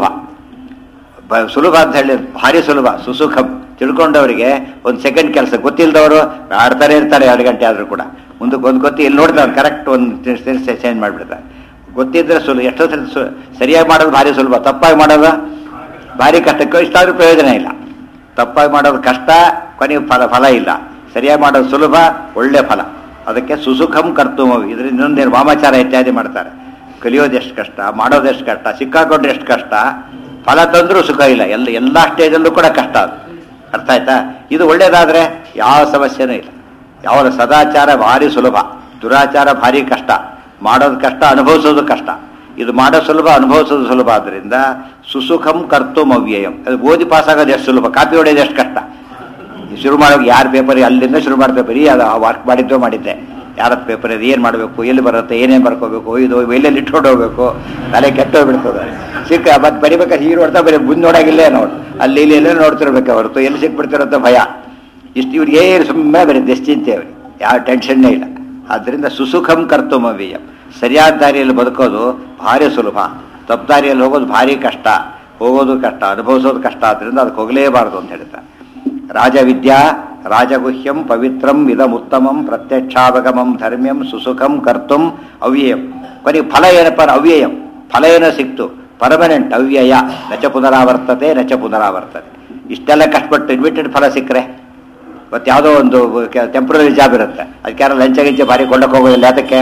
ಬ- ಸುಲಭ ಅಂತ ಹೇಳಿ ಭಾರಿ ಸುಲಭ ಸುಸುಖಂ ತಿಳ್ಕೊಂಡವರಿಗೆ ಒಂದು ಸೆಕೆಂಡ್ ಕೆಲಸ ಗೊತ್ತಿಲ್ಲದವರು ಆಡ್ತಾನೆ ಇರ್ತಾರೆ ಎರಡು ಗಂಟೆ ಆದರೂ ಕೂಡ ಮುಂದಕ್ಕೆ ಒಂದು ಗೊತ್ತಿ ಇಲ್ಲಿ ನೋಡ್ತಾರೆ ಕರೆಕ್ಟ್ ಒಂದು ಚೇಂಜ್ ಮಾಡಿಬಿಡ್ತಾರೆ ಗೊತ್ತಿದ್ರೆ ಸುಲಭ ಎಷ್ಟೋ ಸರಿ ಸು- ಸರಿಯಾಗಿ ಮಾಡೋದು ಭಾರಿ ಸುಲಭ ತಪ್ಪಾಗಿ ಮಾಡೋದು ಭಾರಿ ಕಷ್ಟಕ್ಕೆ ಇಷ್ಟಾದ್ರೂ ಪ್ರಯೋಜನ ಇಲ್ಲ ತಪ್ಪಾಗಿ ಮಾಡೋದು ಕಷ್ಟ ಕೊನೆಗೆ ಫಲ ಫಲ ಇಲ್ಲ ಸರಿಯಾಗಿ ಮಾಡೋದು ಸುಲಭ ಒಳ್ಳೆ ಫಲ ಅದಕ್ಕೆ ಸುಸುಖಂ ಕರ್ತುಮವಿ ಇದರಿಂದ ಇನ್ನೊಂದೇನು ವಾಮಾಚಾರ ಇತ್ಯಾದಿ ಮಾಡ್ತಾರೆ ಕಲಿಯೋದು ಎಷ್ಟು ಕಷ್ಟ ಮಾಡೋದು ಎಷ್ಟು ಕಷ್ಟ ಸಿಕ್ಕಾಕೊಂಡ್ರೆ ಎಷ್ಟು ಕಷ್ಟ ಫಲ ತಂದ್ರೂ ಸುಖ ಇಲ್ಲ ಎಲ್ಲ ಎಲ್ಲ ಸ್ಟೇಜಲ್ಲೂ ಕೂಡ ಕಷ್ಟ ಅದು ಅರ್ಥ ಆಯ್ತಾ ಇದು ಒಳ್ಳೇದಾದ್ರೆ ಯಾವ ಸಮಸ್ಯೆನೂ ಇಲ್ಲ ಯಾವ ಸದಾಚಾರ ಭಾರಿ ಸುಲಭ ದುರಾಚಾರ ಭಾರಿ ಕಷ್ಟ ಮಾಡೋದು ಕಷ್ಟ ಅನುಭವಿಸೋದು ಕಷ್ಟ ಇದು ಮಾಡೋ ಸುಲಭ ಅನುಭವಿಸೋದು ಸುಲಭ ಆದ್ರಿಂದ ಸುಸುಖಂ ಕರ್ತುಂ ಅವ್ಯಯಂ ಅದು ಓದಿ ಪಾಸ್ ಆಗೋದು ಎಷ್ಟು ಸುಲಭ ಕಾಪಿ ಹೊಡೆಯೋದು ಎಷ್ಟು ಕಷ್ಟ ಶುರು ಮಾಡೋಕೆ ಯಾರು ಪೇಪರ್ ಅಲ್ಲಿಂದ ಶುರು ಮಾಡ್ತಾರೆ ಬರೀ ಅದು ವರ್ಕ್ ಮಾಡಿದ್ದು ಮಾಡಿದ್ದೆ ಯಾರದ್ದು ಪೇಪರ್ ಇದು ಏನು ಮಾಡಬೇಕು ಎಲ್ಲಿ ಬರುತ್ತೆ ಏನೇನು ಬರ್ಕೋಬೇಕು ಇದು ಎಲ್ಲೆಲ್ಲಿ ಇಟ್ಕೊಂಡು ಹೋಗ್ಬೇಕು ತಲೆ ಕೆಟ್ಟೋಗ್ಬಿಡ್ತದೆ ಸಿಕ್ಕ ಮತ್ತೆ ಬರಿಬೇಕಾದ್ರೆ ಹೀರೋ ಹೊಡ್ತಾ ಬರೀ ಮುಂದೆ ನೋಡಾಗಿಲ್ಲೇ ನೋಡು ಅಲ್ಲಿ ಇಲ್ಲಿ ಎಲ್ಲೇ ನೋಡ್ತಿರ್ಬೇಕು ಹೊರತು ಎಲ್ಲಿ ಸಿಕ್ಬಿಡ್ತಿರತ್ತೋ ಭಯ ಇಷ್ಟು ಇವ್ರಿಗೆ ಏನು ಸುಮ್ಮನೆ ಬರೀ ಚಿಂತೆ ಅವ್ರಿಗೆ ಯಾವ ಟೆನ್ಷನ್ನೇ ಇಲ್ಲ ಆದ್ದರಿಂದ ಸುಸುಖಂ ಕರ್ತುಮವ್ಯಯಂ ಸರಿಯಾದ ದಾರಿಯಲ್ಲಿ ಬದುಕೋದು ಭಾರಿ ಸುಲಭ ತಪ್ಪು ದಾರಿಯಲ್ಲಿ ಹೋಗೋದು ಭಾರಿ ಕಷ್ಟ ಹೋಗೋದು ಕಷ್ಟ ಅನುಭವಿಸೋದು ಕಷ್ಟ ಆದ್ದರಿಂದ ಅದಕ್ಕೆ ಹೋಗಲೇಬಾರದು ಅಂತ ಹೇಳ್ತಾರೆ ರಾಜವಿದ್ಯಾ ರಾಜಗುಹ್ಯಂ ಪವಿತ್ರಂ ಇದಮುತ್ತಮಂ ಪ್ರತ್ಯಕ್ಷಾವಗಮಂ ಧರ್ಮ್ಯಂ ಸುಸುಖಂ ಕರ್ತುಂ ಅವ್ಯಯಂ ಕೊನೆಗೆ ಫಲ ಏನಪ್ಪ ಅಂದ್ರೆ ಅವ್ಯಯಂ ಫಲ ಏನೋ ಸಿಕ್ತು ಪರ್ಮನೆಂಟ್ ಅವ್ಯಯ ನಚ ಪುನರಾವರ್ತತೆ ನಚ ಪುನರಾವರ್ತತೆ ಇಷ್ಟೆಲ್ಲ ಕಷ್ಟಪಟ್ಟು ಇನ್ವಿಟೆಡ್ ಫಲ ಸಿಕ್ಕರೆ ಇವತ್ತು ಯಾವುದೋ ಒಂದು ಟೆಂಪ್ರರಿ ಜಾಬ್ ಇರುತ್ತೆ ಅದಕ್ಕೆ ಯಾರೋ ಲಂಚ ಗಿಂಚ ಭಾರಿ ಕೊಂಡಕ್ಕೆ ಹೋಗೋದಿಲ್ಲ ಅದಕ್ಕೆ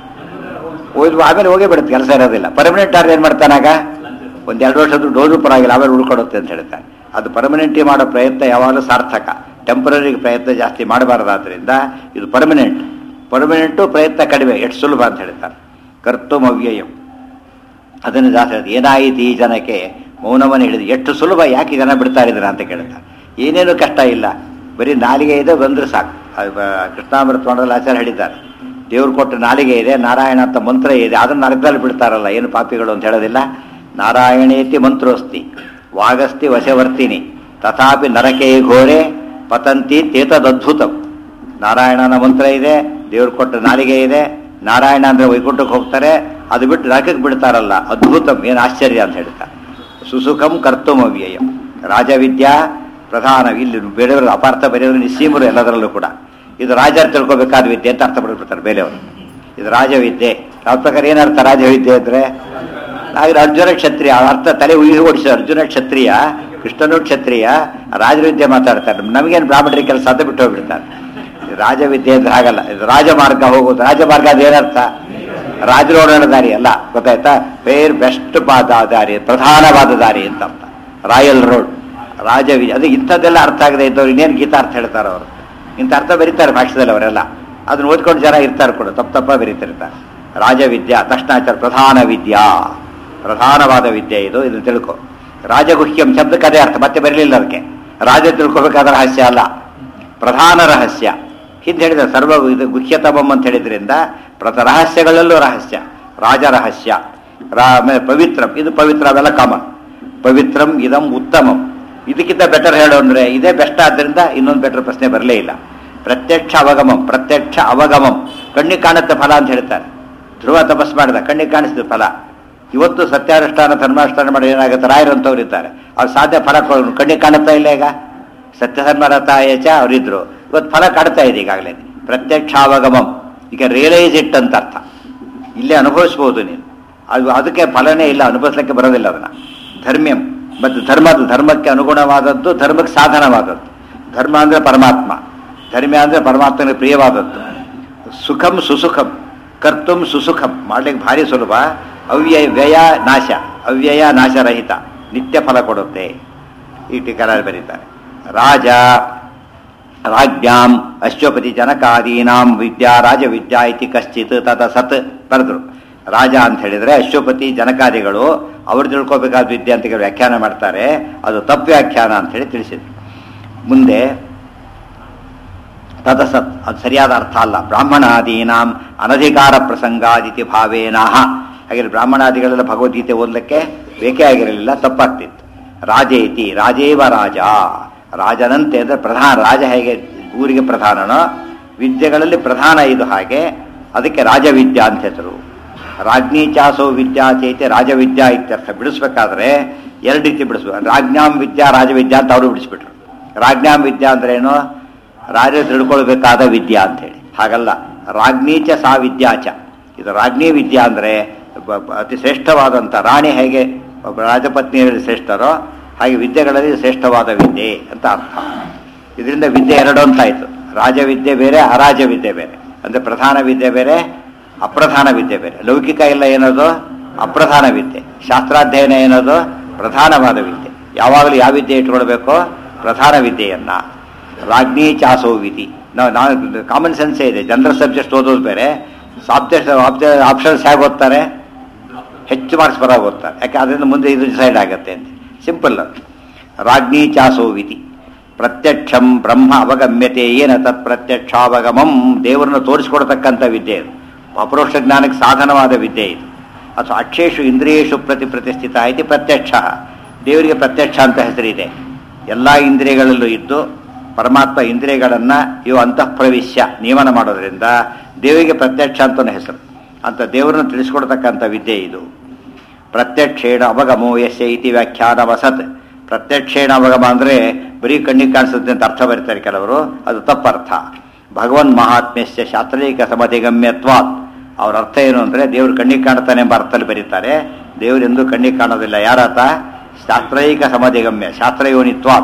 ಹೋಯ್ದು ಆಮೇಲೆ ಹೋಗೇ ಬಿಡುತ್ತೆ ಕೆಲಸ ಇರೋದಿಲ್ಲ ಪರ್ಮನೆಂಟ್ ಆದ್ರೆ ಏನು ಮಾಡ್ತಾನಾಗ ಒಂದು ಎರಡು ವರ್ಷದ ಡೋರು ಪರವಾಗಿಲ್ಲ ಆಮೇಲೆ ಉಳ್ಕೊಡುತ್ತೆ ಅಂತ ಹೇಳ್ತಾರೆ ಅದು ಪರ್ಮನೆಂಟಿ ಮಾಡೋ ಪ್ರಯತ್ನ ಯಾವಾಗಲೂ ಸಾರ್ಥಕ ಟೆಂಪರರಿ ಪ್ರಯತ್ನ ಜಾಸ್ತಿ ಮಾಡಬಾರ್ದಾದ್ರಿಂದ ಇದು ಪರ್ಮನೆಂಟ್ ಪರ್ಮನೆಂಟು ಪ್ರಯತ್ನ ಕಡಿಮೆ ಎಷ್ಟು ಸುಲಭ ಅಂತ ಹೇಳ್ತಾರೆ ಕರ್ತುಂ ಅವ್ಯಯಂ ಅದನ್ನು ಜಾಸ್ತಿ ಹೇಳ್ತಾರೆ. ಏನಾಯಿತು ಈ ಜನಕ್ಕೆ ಮೌನವನ್ನು ಹಿಡಿದು ಎಷ್ಟು ಸುಲಭ ಯಾಕೆ ಜನ ಬಿಡ್ತಾ ಇದ್ದಾರೆ ಅಂತ ಕೇಳ್ತಾರೆ ಏನೇನು ಕಷ್ಟ ಇಲ್ಲ ಬರೀ ನಾಲಿಗೆ ಇದೆ ಬಂದ್ರೆ ಸಾಕು ಅದು ಬ- ಕೃಷ್ಣಾಮೃತ ತೊಂಡದಲ್ಲಿ ಆಚಾರ ಹೇಳಿದ್ದಾರೆ ದೇವ್ರು ಕೊಟ್ಟ ನಾಲಿಗೆ ಇದೆ ನಾರಾಯಣ ಅಂತ ಮಂತ್ರ ಇದೆ ಅದನ್ನು ನರಕದಲ್ಲಿ ಬಿಡ್ತಾರಲ್ಲ ಏನು ಪಾಪಿಗಳು ಅಂತ ಹೇಳೋದಿಲ್ಲ ನಾರಾಯಣೇತಿ ಮಂತ್ರೋಸ್ತಿ ವಾಗಸ್ತಿ ವಶವರ್ತಿನಿ ತಥಾಪಿ ನರಕೆ ಘೋರೆ ಪತಂತಿ ತೇತದದ್ಭುತಂ ನಾರಾಯಣನ ಮಂತ್ರ ಇದೆ ದೇವ್ರು ಕೊಟ್ಟ ನಾಲಿಗೆ ಇದೆ ನಾರಾಯಣ ಅಂದ್ರೆ ವೈಕುಂಠಕ್ಕೆ ಹೋಗ್ತಾರೆ ಅದು ಬಿಟ್ಟು ನರಕಕ್ಕೆ ಬಿಡ್ತಾರಲ್ಲ ಅದ್ಭುತಂ ಏನು ಆಶ್ಚರ್ಯ ಅಂತ ಹೇಳ್ತಾರೆ ಸುಸುಖಂ ಕರ್ತುಮವ್ಯಯಂ ರಾಜವಿದ್ಯಾ ಪ್ರಧಾನ ಇಲ್ಲಿ ಬೇರೆಯವರು ಅಪಾರ್ಥ ಬೇರೆಯವರು ನಿಸ್ಸೀಮರು ಎಲ್ಲದರಲ್ಲೂ ಕೂಡ ಇದು ರಾಜರು ತಿಳ್ಕೊಬೇಕಾದ ವಿದ್ಯೆ ಅಂತ ಅರ್ಥ ಪಡ್ಬಿಡ್ತಾರೆ ಬೇರೆಯವರು ಇದು ರಾಜವಿದ್ಯೆ ಯಾವ ಪ್ರಕಾರ ಏನರ್ಥ ರಾಜವಿದ್ಯೆ ಅಂದ್ರೆ ಹಾಗೆ ಅರ್ಜುನ ಕ್ಷತ್ರಿಯ ಆ ಅರ್ಥ ತಲೆ ಉಯಿ ಓಡಿಸಿ ಅರ್ಜುನ ಕ್ಷತ್ರಿಯ ಕೃಷ್ಣನು ಕ್ಷತ್ರಿಯ ರಾಜವಿದ್ಯೆ ಮಾತಾಡ್ತಾರೆ ನಮಗೇನು ಬ್ರಾಹ್ಮಣರಿಗೆ ಕೆಲಸ ಅಂತ ಬಿಟ್ಟು ಹೋಗ್ಬಿಡ್ತಾರೆ ಇದು ರಾಜವಿದ್ಯೆ ಅಂದ್ರೆ ಹಾಗಲ್ಲ ಇದು ರಾಜಮಾರ್ಗ ಹೋಗೋದು ರಾಜಮಾರ್ಗ ಅದು ಏನರ್ಥ ರಾಜರೋಡನ ದಾರಿ ಅಲ್ಲ ಗೊತ್ತಾಯ್ತಾ ಬೇರ್ ಬೆಸ್ಟ್ ಪಾದ ದಾರಿ ಪ್ರಧಾನವಾದ ದಾರಿ ಅಂತ ಅರ್ಥ ರಾಯಲ್ ರೋಡ್ ರಾಜವಿ ಅದು ಇಂಥದ್ದೆಲ್ಲ ಅರ್ಥ ಆಗದೆ ಇದ್ದವ್ರು ಇನ್ನೇನು ಗೀತಾ ಅರ್ಥ ಹೇಳ್ತಾರೆ ಅವರು ಇಂಥ ಅರ್ಥ ಬರೀತಾರೆ ಭಾಷೆದಲ್ಲಿ ಅವರೆಲ್ಲ ಅದನ್ನ ಓದ್ಕೊಂಡು ಜನ ಇರ್ತಾರೆ ಕೂಡ ತಪ್ಪು ತಪ್ಪ ಬರೀತಿರ್ತಾರೆ ರಾಜವಿದ್ಯಾ ತಕ್ಷಣಾಚಾರ ಪ್ರಧಾನ ವಿದ್ಯಾ ಪ್ರಧಾನವಾದ ವಿದ್ಯೆ ಇದು ಇದನ್ನು ತಿಳ್ಕೊ ರಾಜಗುಹ್ಯಂ ಶಬ್ದಕ್ಕೆ ಅದೇ ಅರ್ಥ ಮತ್ತೆ ಬರಲಿಲ್ಲ ಅದಕ್ಕೆ ರಾಜ ತಿಳ್ಕೊಬೇಕಾದ ರಹಸ್ಯ ಅಲ್ಲ ಪ್ರಧಾನ ರಹಸ್ಯ ಹಿಂದೆ ಹೇಳಿದ ಸರ್ವ ಇದು ಗುಹ್ಯತಮಂ ಅಂತ ಹೇಳಿದ್ರಿಂದ ಪ್ರತ ರಹಸ್ಯಗಳಲ್ಲೂ ರಹಸ್ಯ ರಾಜ ರಹಸ್ಯ ರಾ ಆಮೇಲೆ ಪವಿತ್ರಂ ಇದು ಪವಿತ್ರ ಅವೆಲ್ಲ ಕಾಮನ್ ಪವಿತ್ರಂ ಇದಂ ಉತ್ತಮಂ ಇದಕ್ಕಿಂತ ಬೆಟರ್ ಹೇಳು ಅಂದ್ರೆ ಇದೇ ಬೆಸ್ಟ್ ಆದ್ದರಿಂದ ಇನ್ನೊಂದು ಬೆಟರ್ ಪ್ರಶ್ನೆ ಬರಲೇ ಇಲ್ಲ ಪ್ರತ್ಯಕ್ಷ ಅವಗಮಂ ಪ್ರತ್ಯಕ್ಷ ಅವಗಮಂ ಕಣ್ಣಿಗೆ ಕಾಣುತ್ತೆ ಫಲ ಅಂತ ಹೇಳ್ತಾರೆ ಧ್ರುವ ತಪಸ್ ಮಾಡಿದ ಕಣ್ಣಿಗೆ ಕಾಣಿಸಿದ ಫಲ ಇವತ್ತು ಸತ್ಯಾನುಷ್ಠಾನ ಧರ್ಮಾನುಷ್ಠಾನ ಮಾಡಿ ಏನಾಗುತ್ತೆ ರಾಯರಂತವ್ರು ಇದ್ದಾರೆ ಅವ್ರು ಸಾಧ್ಯ ಫಲ ಕೊಡ್- ಕಣ್ಣಿಗೆ ಕಾಣುತ್ತಾ ಇಲ್ಲ ಈಗ ಸತ್ಯಧರ್ಮರತಾಯಚ ಅವರಿದ್ರು ಇವತ್ತು ಫಲ ಕಾಡ್ತಾ ಇದೆ ಈಗಾಗಲೇ ಪ್ರತ್ಯಕ್ಷಾವಗಮಂ ಈಗ ರಿಯಲೈಸ್ ಇಟ್ ಅಂತ ಅರ್ಥ ಇಲ್ಲೇ ಅನುಭವಿಸ್ಬೋದು ನೀನು ಅದು ಅದಕ್ಕೆ ಫಲನೇ ಇಲ್ಲ ಅನುಭವಿಸ್ಲಿಕ್ಕೆ ಬರೋದಿಲ್ಲ ಅದನ್ನ ಧರ್ಮ್ಯಂ ಮತ್ತು ಧರ್ಮದ ಧರ್ಮಕ್ಕೆ ಅನುಗುಣವಾದದ್ದು ಧರ್ಮಕ್ಕೆ ಸಾಧನವಾದದ್ದು ಧರ್ಮ ಅಂದ್ರೆ ಪರಮಾತ್ಮ ಧರ್ಮ ಅಂದ್ರೆ ಪರಮಾತ್ಮನಿಗೆ ಪ್ರಿಯವಾದದ್ದು ಸುಖಂ ಸುಸುಖಂ ಕರ್ತುಂ ಸುಸುಖಂ ಮಾಡ್ಲಿಕ್ಕೆ ಭಾರಿ ಸುಲಭ ಅವ್ಯಯ ವ್ಯಯ ನಾಶ ಅವ್ಯಯ ನಾಶರಹಿತ ನಿತ್ಯ ಫಲ ಕೊಡುತ್ತೆ ಈ ಟೀಕರಲ್ಲಿ ಬರೀತಾರೆ ರಾಜ ರಾಜ್ಞಾಂ ಅಶ್ವಪತಿ ಜನಕಾದೀನಾಂ ವಿದ್ಯಾ ರಾಜವಿದ್ಯಾ ಇತಿ ಕಶ್ಚಿತ್ ತದ ಸತ್ ಬರೆದ್ರು ರಾಜ ಅಂತ ಹೇಳಿದ್ರೆ ಅಶ್ವಪತಿ ಜನಕಾದಿಗಳು ಅವ್ರು ತಿಳ್ಕೊಬೇಕಾದ ವಿದ್ಯೆ ಅಂತ ಹೇಳಿ ವ್ಯಾಖ್ಯಾನ ಮಾಡ್ತಾರೆ ಅದು ತಪ್ಪು ವ್ಯಾಖ್ಯಾನ ಅಂತ ಹೇಳಿ ತಿಳಿಸಿದ್ರು ಮುಂದೆ ತದಸತ್ ಅದು ಸರಿಯಾದ ಅರ್ಥ ಅಲ್ಲ ಬ್ರಾಹ್ಮಣಾದೀನಾಂ ಅನಧಿಕಾರ ಪ್ರಸಂಗಾದಿತಿ ಭಾವೇನಃ ಹಾಗೆ ಬ್ರಾಹ್ಮಣಾದಿಗಳೆಲ್ಲ ಭಗವದ್ಗೀತೆ ಓದಲಿಕ್ಕೆ ಬೇಕೇ ಆಗಿರಲಿಲ್ಲ ತಪ್ಪಾಗ್ತಿತ್ತು ರಾಜೇತಿ ರಾಜೇವ ರಾಜ ರಾಜನಂತೆ ಅಂದರೆ ಪ್ರಧಾನ ರಾಜ ಹೇಗೆ ಊರಿಗೆ ಪ್ರಧಾನನೋ ವಿದ್ಯೆಗಳಲ್ಲಿ ಪ್ರಧಾನ ಇದು ಹಾಗೆ ಅದಕ್ಕೆ ರಾಜವಿದ್ಯಾ ಅಂತ ಹೆಸರು ರಾಜ್ಞಿ ಚಾಸೋ ವಿದ್ಯಾ ಚೈತೆ ರಾಜವಿದ್ಯಾ ಇತ್ಯರ್ಥ ಬಿಡಿಸ್ಬೇಕಾದ್ರೆ ಎರಡು ರೀತಿ ಬಿಡಿಸ್ಬೇಕು ರಾಜ್ಞಾಂ ವಿದ್ಯಾ ರಾಜವಿದ್ಯಾ ಅಂತ ಅವರು ಬಿಡಿಸ್ಬಿಟ್ರು ರಾಜ್ಞಾಂ ವಿದ್ಯಾ ಅಂದ್ರೆ ಏನು ರಾಜ ತಿಳ್ಕೊಳ್ಬೇಕಾದ ವಿದ್ಯಾ ಅಂತೇಳಿ ಹಾಗಲ್ಲ ರಾಜ್ಞೀಚ ಸಾ ವಿದ್ಯಾಚ ಇದು ರಾಜ್ಞಿ ವಿದ್ಯಾ ಅಂದರೆ ಅತಿ ಶ್ರೇಷ್ಠವಾದಂಥ ರಾಣಿ ಹೇಗೆ ಒಬ್ಬ ರಾಜಪತ್ನಿಯರಲ್ಲಿ ಶ್ರೇಷ್ಠರೋ ಹಾಗೆ ವಿದ್ಯೆಗಳಲ್ಲಿ ಶ್ರೇಷ್ಠವಾದ ವಿದ್ಯೆ ಅಂತ ಅರ್ಥ ಇದರಿಂದ ವಿದ್ಯೆ ಎರಡು ಅಂತಾಯಿತು ರಾಜವಿದ್ಯೆ ಬೇರೆ ಅರಾಜ ವಿದ್ಯೆ ಬೇರೆ ಅಂದರೆ ಪ್ರಧಾನ ವಿದ್ಯೆ ಬೇರೆ ಅಪ್ರಧಾನ ವಿದ್ಯೆ ಬೇರೆ ಲೌಕಿಕ ಎಲ್ಲ ಏನದು ಅಪ್ರಧಾನ ವಿದ್ಯೆ ಶಾಸ್ತ್ರಾಧ್ಯಯನ ಏನದು ಪ್ರಧಾನವಾದ ವಿದ್ಯೆ ಯಾವಾಗಲೂ ಯಾವ ವಿದ್ಯೆ ಇಟ್ಕೊಳ್ಬೇಕು ಪ್ರಧಾನ ವಿದ್ಯೆಯನ್ನ ರಾಜ್ಞಿ ಚಾಸೋ ವಿಧಿ ನಾವು ನಾವು ಕಾಮನ್ ಸೆನ್ಸೇ ಇದೆ ಜನರಲ್ ಸಬ್ಜೆಕ್ಟ್ ಓದೋದು ಬೇರೆ ಸಾಬ್ಜೆಕ್ಟ್ ಆಪ್ಷನ್ಸ್ ಹೇಗೆ ಓದ್ತಾರೆ ಹೆಚ್ಚು ಮಾರ್ಕ್ಸ್ ಬರೋ ಓದ್ತಾರೆ ಯಾಕೆ ಅದರಿಂದ ಮುಂದೆ ಇದು ಡಿಸೈಡ್ ಆಗುತ್ತೆ ಅಂತ ಸಿಂಪಲ್ ಅದು ರಾಜ್ಞಿ ಚಾಸೋ ವಿಧಿ ಪ್ರತ್ಯಕ್ಷಂ ಬ್ರಹ್ಮ ಅವಗಮ್ಯತೆ ಏನ ತತ್ ಪ್ರತ್ಯಕ್ಷಾವಗಮಂ ದೇವರನ್ನು ತೋರಿಸಿಕೊಡ್ತಕ್ಕಂಥ ವಿದ್ಯೆ ಇದು ಅಪರೋಕ್ಷ ಜ್ಞಾನಕ್ಕೆ ಸಾಧನವಾದ ವಿದ್ಯೆ ಇದು ಅಥವಾ ಅಕ್ಷೇಷು ಇಂದ್ರಿಯೇಶು ಪ್ರತಿ ಪ್ರತಿಷ್ಠಿತ ಐತಿ ಪ್ರತ್ಯಕ್ಷ ದೇವರಿಗೆ ಪ್ರತ್ಯಕ್ಷ ಅಂತ ಹೆಸರಿದೆ ಎಲ್ಲ ಇಂದ್ರಿಯಗಳಲ್ಲೂ ಇದ್ದು ಪರಮಾತ್ಮ ಇಂದ್ರಿಯಗಳನ್ನು ಇವು ಅಂತಃಪ್ರವಿಶ್ಯ ನಿಯಮನ ಮಾಡೋದ್ರಿಂದ ದೇವರಿಗೆ ಪ್ರತ್ಯಕ್ಷ ಅಂತಲೂ ಹೆಸರು ಅಂತ ದೇವರನ್ನು ತಿಳಿಸ್ಕೊಡ್ತಕ್ಕಂಥ ವಿದ್ಯೆ ಇದು ಪ್ರತ್ಯಕ್ಷೇಣ ಅವಗಮೋ ಯಸ್ಯ ಇತಿ ವ್ಯಾಖ್ಯಾನ ವಸತ್ ಪ್ರತ್ಯಕ್ಷೇಣ ಅವಗಮ ಅಂದರೆ ಬರೀ ಕಣ್ಣಿಗೆ ಕಾಣಿಸುತ್ತೆ ಅಂತ ಅರ್ಥ ಬರೀತಾರೆ ಕೆಲವರು ಅದು ತಪ್ಪರ್ಥ ಭಗವನ್ ಮಹಾತ್ಮ್ಯಸ್ಯ ಶಾಸ್ತ್ರೀಕ ಸಮಧಿಗಮ್ಯತ್ವಾತ್ ಅವ್ರ ಅರ್ಥ ಏನು ಅಂದರೆ ದೇವರು ಕಣ್ಣಿಗೆ ಕಾಣ್ತಾನೆ ಎಂಬ ಅರ್ಥದಲ್ಲಿ ಬರೀತಾರೆ ದೇವರೆಂದು ಕಣ್ಣಿಗೆ ಕಾಣೋದಿಲ್ಲ ಯಾರಾತ ಶಾಸ್ತ್ರೈಕ ಸಮಧಿಗಮ್ಯ ಶಾಸ್ತ್ರಯೋನಿತ್ವಾತ್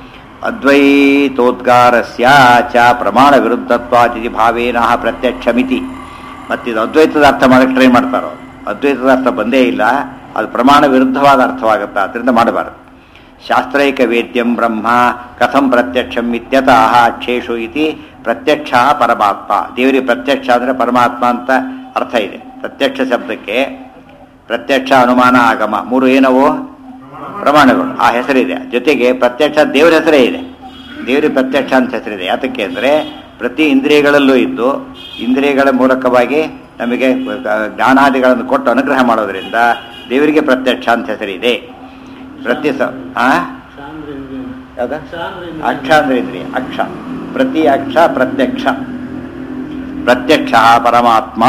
ಅದ್ವೈತೋದ್ಗಾರಸ್ಯ ಚ ಪ್ರಮಾಣ ವಿರುದ್ಧತ್ವಾದಿ ಭಾವೇನ ಪ್ರತ್ಯಕ್ಷಮಿತಿ ಮತ್ತಿದು ಅದ್ವೈತದ ಅರ್ಥ ಮಾಡಕ್ಕೆ ಟ್ರೈ ಮಾಡ್ತಾರೋ ಅದ್ವೈತದ ಅರ್ಥ ಬಂದೇ ಇಲ್ಲ ಅದು ಪ್ರಮಾಣ ವಿರುದ್ಧವಾದ ಅರ್ಥವಾಗುತ್ತೆ ಅದರಿಂದ ಮಾಡಬಾರದು ಶಾಸ್ತ್ರೈಕ ವೇದ್ಯಂ ಬ್ರಹ್ಮ ಕಥಂ ಪ್ರತ್ಯಕ್ಷಂ ಇತ್ಯತಃ ಅಕ್ಷೇಷು ಇತಿ ಪ್ರತ್ಯಕ್ಷ ಪರಮಾತ್ಮ ದೇವರಿಗೆ ಪ್ರತ್ಯಕ್ಷ ಅಂದರೆ ಪರಮಾತ್ಮ ಅಂತ ಅರ್ಥ ಇದೆ ಪ್ರತ್ಯಕ್ಷ ಶಬ್ದಕ್ಕೆ ಪ್ರತ್ಯಕ್ಷ ಅನುಮಾನ ಆಗಮ ಮೂರು ಏನವು ಪ್ರಮಾಣಗಳು ಆ ಹೆಸರಿದೆ ಜೊತೆಗೆ ಪ್ರತ್ಯಕ್ಷ ದೇವರ ಹೆಸರೇ ಇದೆ ದೇವರಿಗೆ ಪ್ರತ್ಯಕ್ಷ ಅಂತ ಹೆಸರಿದೆ ಯಾತಕ್ಕೆ ಅಂದರೆ ಪ್ರತಿ ಇಂದ್ರಿಯಗಳಲ್ಲೂ ಇದ್ದು ಇಂದ್ರಿಯಗಳ ಮೂಲಕವಾಗಿ ನಮಗೆ ಜ್ಞಾನಾದಿಗಳನ್ನು ಕೊಟ್ಟು ಅನುಗ್ರಹ ಮಾಡೋದ್ರಿಂದ ದೇವರಿಗೆ ಪ್ರತ್ಯಕ್ಷ ಅಂತ ಹೆಸರಿದೆ ಪ್ರತಿ ಸ ಆ? ಯಾವ್ದು? ಅಕ್ಷ ಅಂದ್ರೆ ಇಂದ್ರಿಯ ಅಕ್ಷ ಪ್ರತಿ ಅಕ್ಷ ಪ್ರತ್ಯಕ್ಷ ಪ್ರತ್ಯಕ್ಷ ಪರಮಾತ್ಮ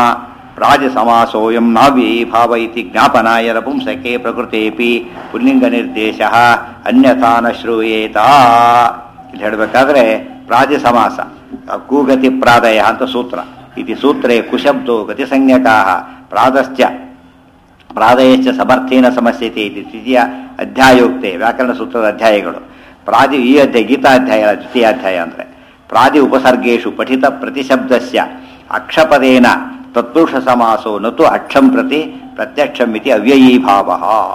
ರಾಜ ಸಮಾಸೋಯಂ ನಾವಿ ಭಾವ ಇತಿ ಜ್ಞಾಪನಾಯ ನಪುಂಸಕೆ ಪ್ರಕೃತೇಪಿ ಪುಲ್ಲಿಂಗ ನಿರ್ದೇಶ ಅನ್ಯಥಾ ನ ಶ್ರೂಯೇತ ಇಲ್ಲಿ ಹೇಳಬೇಕಾದ್ರೆ ಪ್ರಾಜ ಸಮಾಸ ಕೂಗತಿ ಪ್ರಾದಯ ಅಂತ ಸೂತ್ರ ಇತಿ ಸೂತ್ರೇ ಕುಶಬ್ದೋ ಗತಿಸಂಜ್ಞಕಾ ಪ್ರಾದಶ್ಚ ಪ್ರಾದಯಶ್ಚ ಸಮರ್ಥೇನ ಸಮಸ್ಯತೆ ಇದು ದ್ವಿತೀಯ ಅಧ್ಯಾಯೋಕ್ತೆ ವ್ಯಾಕರಣ ಸೂತ್ರದ ಅಧ್ಯಾಯಗಳು ಪ್ರಾದಿ ಈ ಅಧ್ಯಾಯ ಗೀತಾಧ್ಯಾಯ ದ್ವಿತೀಯ ಅಧ್ಯಾಯ ಅಂದರೆ ಪ್ರಾದಿ ಉಪಸರ್ಗೇಶು ಪಠಿತ ಪ್ರತಿಶಬ್ದಸ್ಯ ಅಕ್ಷಪದೇನ ತತ್ಪುರುಷ ಸಮಾಸೋ ನತು ಅಕ್ಷಂ ಪ್ರತಿ ಪ್ರತ್ಯಕ್ಷಂ ಇತಿ ಅವ್ಯಯೀಭಾವ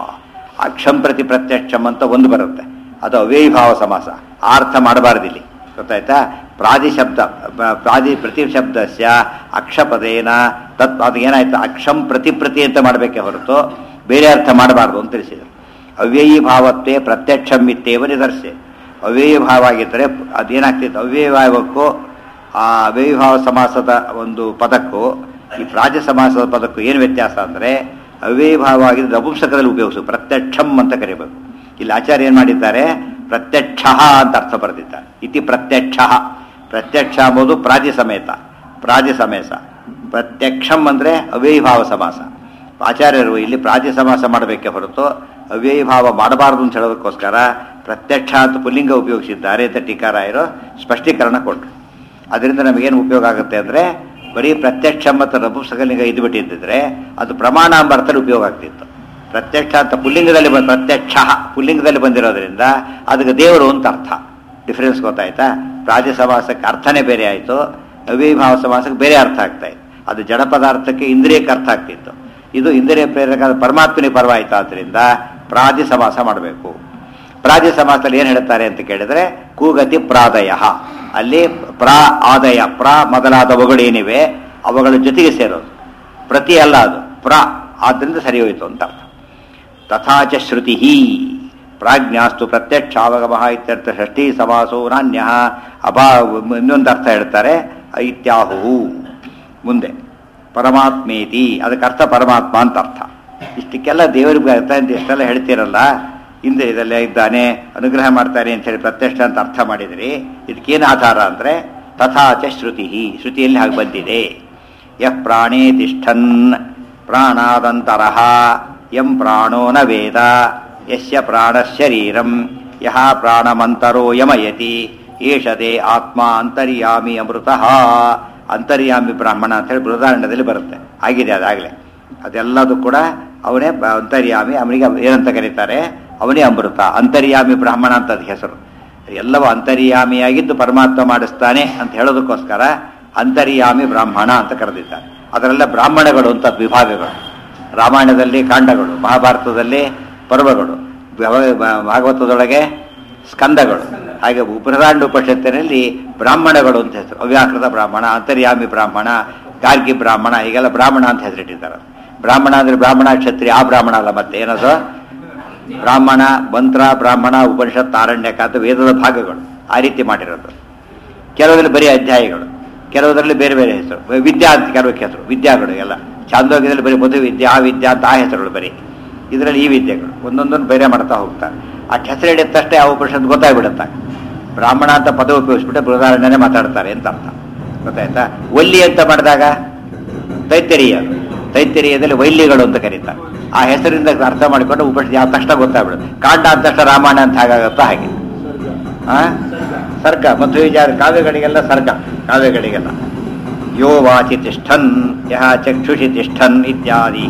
ಅಕ್ಷಂ ಪ್ರತಿ ಪ್ರತ್ಯಕ್ಷಂ ಅಂತ ಒಂದು ಬರುತ್ತೆ ಅದು ಅವ್ಯಯೀಭಾವ ಸಮಾಸ ಆ ಅರ್ಥ ಮಾಡಬಾರ್ದಿಲ್ಲಿ ಗೊತ್ತಾಯ್ತಾ ಪ್ರಾದಿ ಶಬ್ದ ಬ- ಪ್ರಾದಿ ಪ್ರತಿ ಶಬ್ದಸ್ಯ ಅಕ್ಷಪದೇನ ತತ್ ಅದು ಏನಾಯ್ತು ಅಕ್ಷಂ ಪ್ರತಿ ಪ್ರತಿ ಅಂತ ಮಾಡಬೇಕೆ ಹೊರತು ಬೇರೆ ಅರ್ಥ ಮಾಡಬಾರ್ದು ಅಂತ ತಿಳಿಸಿದರು ಅವ್ಯಯೀ ಭಾವತ್ವೇ ಪ್ರತ್ಯಕ್ಷಂ ಇತ್ತೇವ ನಿದರ್ಶೆ ಅವ್ಯಯ ಭಾವ ಆಗಿದ್ದರೆ ಅದೇನಾಗ್ತಿತ್ತು ಅವ್ಯಯ ಭಾವಕ್ಕೂ ಆ ಅವ್ಯಯಭಾವ ಸಮಾಸದ ಒಂದು ಪದಕ್ಕೂ ಈ ಪ್ರಾಜ ಸಮಾಸದ ಪದಕ್ಕೂ ಏನು ವ್ಯತ್ಯಾಸ ಅಂದರೆ ಅವ್ಯಯಭಾವ ಆಗಿದ್ದು ನಪುಂಸಕದಲ್ಲಿ ಉಪಯೋಗಿಸು ಪ್ರತ್ಯಕ್ಷಂ ಅಂತ ಕರಿಬೇಕು ಇಲ್ಲಿ ಆಚಾರ್ಯ ಏನು ಮಾಡಿದ್ದಾರೆ ಪ್ರತ್ಯಕ್ಷ ಅಂತ ಅರ್ಥ ಬರೆದಿದ್ದಾರೆ ಇತಿ ಪ್ರತ್ಯಕ್ಷ ಪ್ರತ್ಯಕ್ಷ ಎಂಬುದು ಪ್ರಾಜಿ ಸಮೇತ ಪ್ರಾಜಿ ಸಮೇತ ಪ್ರತ್ಯಕ್ಷಂ ಅಂದರೆ ಅವ್ಯಯಭಾವ ಸಮಾಸ ಆಚಾರ್ಯರು ಇಲ್ಲಿ ಪ್ರಾಜಿ ಸಮಾಸ ಮಾಡಬೇಕೆ ಹೊರತು ಅವ್ಯಯಭಾವ ಮಾಡಬಾರದು ಅಂತ ಹೇಳೋದಕ್ಕೋಸ್ಕರ ಪ್ರತ್ಯಕ್ಷ ಅಂತ ಪುಲ್ಲಿಂಗ ಉಪಯೋಗಿಸಿದ್ದಾರೆ ಅಂತ ಟೀಕಾರಾಯರು ಸ್ಪಷ್ಟೀಕರಣ ಕೊಟ್ಟರು ಅದರಿಂದ ನಮಗೇನು ಉಪಯೋಗ ಆಗುತ್ತೆ ಅಂದರೆ ಬರೀ ಪ್ರತ್ಯಕ್ಷ ಮತ್ತು ನಪುಂಸಕಲಿಂಗ ಇದು ಬಿಟ್ಟಿದ್ದಿದ್ರೆ ಅದು ಪ್ರಮಾಣ ಎಂಬ ಅರ್ಥದಲ್ಲಿ ಉಪಯೋಗ ಆಗ್ತಿತ್ತು ಪ್ರತ್ಯಕ್ಷ ಅಂತ ಪುಲ್ಲಿಂಗದಲ್ಲಿ ಬ- ಪ್ರತ್ಯಕ್ಷ ಪುಲ್ಲಿಂಗದಲ್ಲಿ ಬಂದಿರೋದ್ರಿಂದ ಅದಕ್ಕೆ ದೇವರು ಅಂತ ಅರ್ಥ ಡಿಫರೆನ್ಸ್ ಗೊತ್ತಾಯ್ತಾ ಪ್ರಾಜ ಸಮಾಸಕ್ಕೆ ಅರ್ಥನೇ ಬೇರೆ ಆಯಿತು ಅವ್ಯಯಭಾವ ಸಮಾಸಕ್ಕೆ ಬೇರೆ ಅರ್ಥ ಆಗ್ತಾ ಇತ್ತು ಅದು ಜಡ ಪದಾರ್ಥಕ್ಕೆ ಇಂದ್ರಿಯಕ್ಕೆ ಅರ್ಥ ಆಗ್ತಿತ್ತು ಇದು ಇಂದ್ರಿಯ ಪ್ರೇರಕ ಪರಮಾತ್ಮನಿಗೆ ಪರವಾಯಿತು ಆದ್ದರಿಂದ ಪ್ರಾಜಿ ಸಮಾಸ ಮಾಡಬೇಕು ಪ್ರಾಜಿ ಸಮಾಸದಲ್ಲಿ ಏನು ಹೇಳ್ತಾರೆ ಅಂತ ಕೇಳಿದ್ರೆ ಕೂಗತಿ ಪ್ರಾದಯ ಅಲ್ಲಿ ಪ್ರಾ ಆದಯ ಪ್ರ ಮೊದಲಾದವುಗಳೇನಿವೆ ಅವುಗಳ ಜೊತೆಗೆ ಸೇರೋದು ಪ್ರತಿ ಅಲ್ಲ ಅದು ಪ್ರ ಆದ್ದರಿಂದ ಸರಿ ಹೋಯಿತು ಅಂತ ಅರ್ಥ ತಥಾಚ ಶ್ರುತಿ ಪ್ರಾಜ್ಞಾಸ್ತು ಪ್ರತ್ಯಕ್ಷಾವಗಮ ಇತ್ಯರ್ಥ ಷಷ್ಠಿ ಸಮಾಸೋ ನಾಣ್ಯ ಅಭಾ ಇನ್ನೊಂದು ಅರ್ಥ ಹೇಳ್ತಾರೆ ಇತ್ಯಾಹು ಮುಂದೆ ಪರಮಾತ್ಮೇತಿ ಅದಕ್ಕೆ ಅರ್ಥ ಪರಮಾತ್ಮ ಅಂತ ಅರ್ಥ ಇಷ್ಟಕ್ಕೆಲ್ಲ ದೇವರಿಗೆ ಅರ್ಥ ಅಂತ ಇಷ್ಟೆಲ್ಲ ಹೇಳ್ತೀರಲ್ಲ ಇಂದ್ರಿಯದಲ್ಲೇ ಇದ್ದಾನೆ ಅನುಗ್ರಹ ಮಾಡ್ತಾನೆ ಅಂತ ಹೇಳಿ ಪ್ರತ್ಯಕ್ಷ ಅಂತ ಅರ್ಥ ಮಾಡಿದ್ರಿ ಇದಕ್ಕೇನು ಆಧಾರ ಅಂದರೆ ತಥಾಚ ಶ್ರುತಿ ಶ್ರುತಿಯಲ್ಲಿ ಹಾಗೆ ಬಂದಿದೆ ಯಃ ಪ್ರಾಣೇ ತಿಷ್ಠನ್ ಪ್ರಾಣಾದಂತರಃ ಯಂ ಪ್ರಾಣೋ ನ ವೇದ ಯಸ್ಯ ಪ್ರಾಣಶರೀರಂ ಯಹ ಪ್ರಾಣಮಂತರೋ ಯಮಯತಿ ಏಷದೇ ಆತ್ಮ ಅಂತರ್ಯಾಮಿ ಅಮೃತಃ ಅಂತರ್ಯಾಮಿ ಬ್ರಾಹ್ಮಣ ಅಂತ ಹೇಳಿ ಬೃಹದಾರಣ್ಯದಲ್ಲಿ ಬರುತ್ತೆ ಆಗಿದೆ ಅದಾಗಲೇ ಅದೆಲ್ಲದೂ ಕೂಡ ಅವನೇ ಬ- ಅಂತರ್ಯಾಮಿ ಅವನಿಗೆ ಏನಂತ ಕರೀತಾರೆ ಅವನೇ ಅಮೃತ ಅಂತರ್ಯಾಮಿ ಬ್ರಾಹ್ಮಣ ಅಂತ ಅದ್ ಹೆಸರು ಎಲ್ಲವೂ ಅಂತರ್ಯಾಮಿಯಾಗಿದ್ದು ಪರಮಾತ್ಮ ಮಾಡಿಸ್ತಾನೆ ಅಂತ ಹೇಳೋದಕ್ಕೋಸ್ಕರ ಅಂತರ್ಯಾಮಿ ಬ್ರಾಹ್ಮಣ ಅಂತ ಕರೆದಿದ್ದಾರೆ ಅದರೆಲ್ಲ ಬ್ರಾಹ್ಮಣಗಳು ಅಂತ ವಿಭಾಗಗಳು ರಾಮಾಯಣದಲ್ಲಿ ಕಾಂಡಗಳು ಮಹಾಭಾರತದಲ್ಲಿ ಪರ್ವಗಳು ಭವ- ಭ- ಭಾಗವತದೊಳಗೆ ಸ್ಕಂದಗಳು ಹಾಗೆ ಬೃಹದಾಂಡ ಉಪನಿಷತ್ತಿನಲ್ಲಿ ಬ್ರಾಹ್ಮಣಗಳು ಅಂತ ಹೆಸರು ಅವ್ಯಾಕೃತ ಬ್ರಾಹ್ಮಣ ಅಂತರ್ಯಾಮಿ ಬ್ರಾಹ್ಮಣ ಗಾರ್ಗಿ ಬ್ರಾಹ್ಮಣ ಹೀಗೆಲ್ಲ ಬ್ರಾಹ್ಮಣ ಅಂತ ಹೆಸರಿಟ್ಟಿದ್ದಾರೆ ಬ್ರಾಹ್ಮಣ ಅಂದ್ರೆ ಬ್ರಾಹ್ಮಣ ಕ್ಷತ್ರಿಯ ಆ ಬ್ರಾಹ್ಮಣ ಅಲ್ಲ ಮತ್ತೆ ಏನದು ಬ್ರಾಹ್ಮಣ ಮಂತ್ರ ಬ್ರಾಹ್ಮಣ ಉಪನಿಷತ್ ಆರಣ್ಯಕ ಅಂತ ವೇದದ ಭಾಗಗಳು ಆ ರೀತಿ ಮಾಡಿರೋದು ಕೆಲವರಲ್ಲಿ ಬರೀ ಅಧ್ಯಾಯಗಳು ಕೆಲವರಲ್ಲಿ ಬೇರೆ ಬೇರೆ ಹೆಸರು ವಿದ್ಯಾ ಅಂತ ಕೆಲವಕ್ಕೆ ಹೆಸರು ವಿದ್ಯಾಗಳು ಎಲ್ಲ ಚಾಂದೋಗ್ಯದಲ್ಲಿ ಬರೀ ಮಧು ವಿದ್ಯೆ ಆ ವಿದ್ಯಾ ಅಂತ ಆ ಹೆಸರುಗಳು ಬರೀ ಇದರಲ್ಲಿ ಈ ವಿದ್ಯೆಗಳು ಒಂದೊಂದನ್ನು ಬೇರೆ ಮಾಡ್ತಾ ಹೋಗ್ತಾರೆ ಆ ಹೆಸರು ಹಿಡಿದ ತಕ್ಷಣ ಯಾವ ಉಪನಿಷತ್ ಗೊತ್ತಾಗ್ಬಿಡುತ್ತೆ ಬ್ರಾಹ್ಮಣ ಅಂತ ಪದ ಉಪಯೋಗಿಸ್ಬಿಟ್ಟು ಬೃಹದಾರಣ್ಯನೇ ಮಾತಾಡ್ತಾರೆ ಅಂತ ಅರ್ಥ ಗೊತ್ತಾಯ್ತಾ ಒಲ್ಲಿ ಅಂತ ಮಾಡಿದಾಗ ತೈತರಿಯ ತೈತರಿಯದಲ್ಲಿ ವೈಲ್ಯಗಳು ಅಂತ ಕರೀತಾರೆ ಆ ಹೆಸರಿಂದ ಅರ್ಥ ಮಾಡಿಕೊಂಡು ಉಪನಿಷತ್ ಯಾವ ತಕ್ಷಣ ಗೊತ್ತಾಗ್ಬಿಡುತ್ತೆ ಕಾಂಡ ಅಂದ ತಕ್ಷಣ ರಾಮಾಯಣ ಅಂತ ಹಾಗಾಗುತ್ತೋ ಹಾಗೆ ಆ ಸರ್ಗ ಮತ್ತು ವಿಚಾರ ಕಾವ್ಯಗಳಿಗೆಲ್ಲ ಸರ್ಗ ಕಾವ್ಯಗಳಿಗೆಲ್ಲ ಯೋ ವಾಚಿ ತಿಷ್ಠನ್ ಯಹ ಚಕ್ಷುಷಿ ತಿಷ್ಠನ್ ಇತ್ಯಾದಿ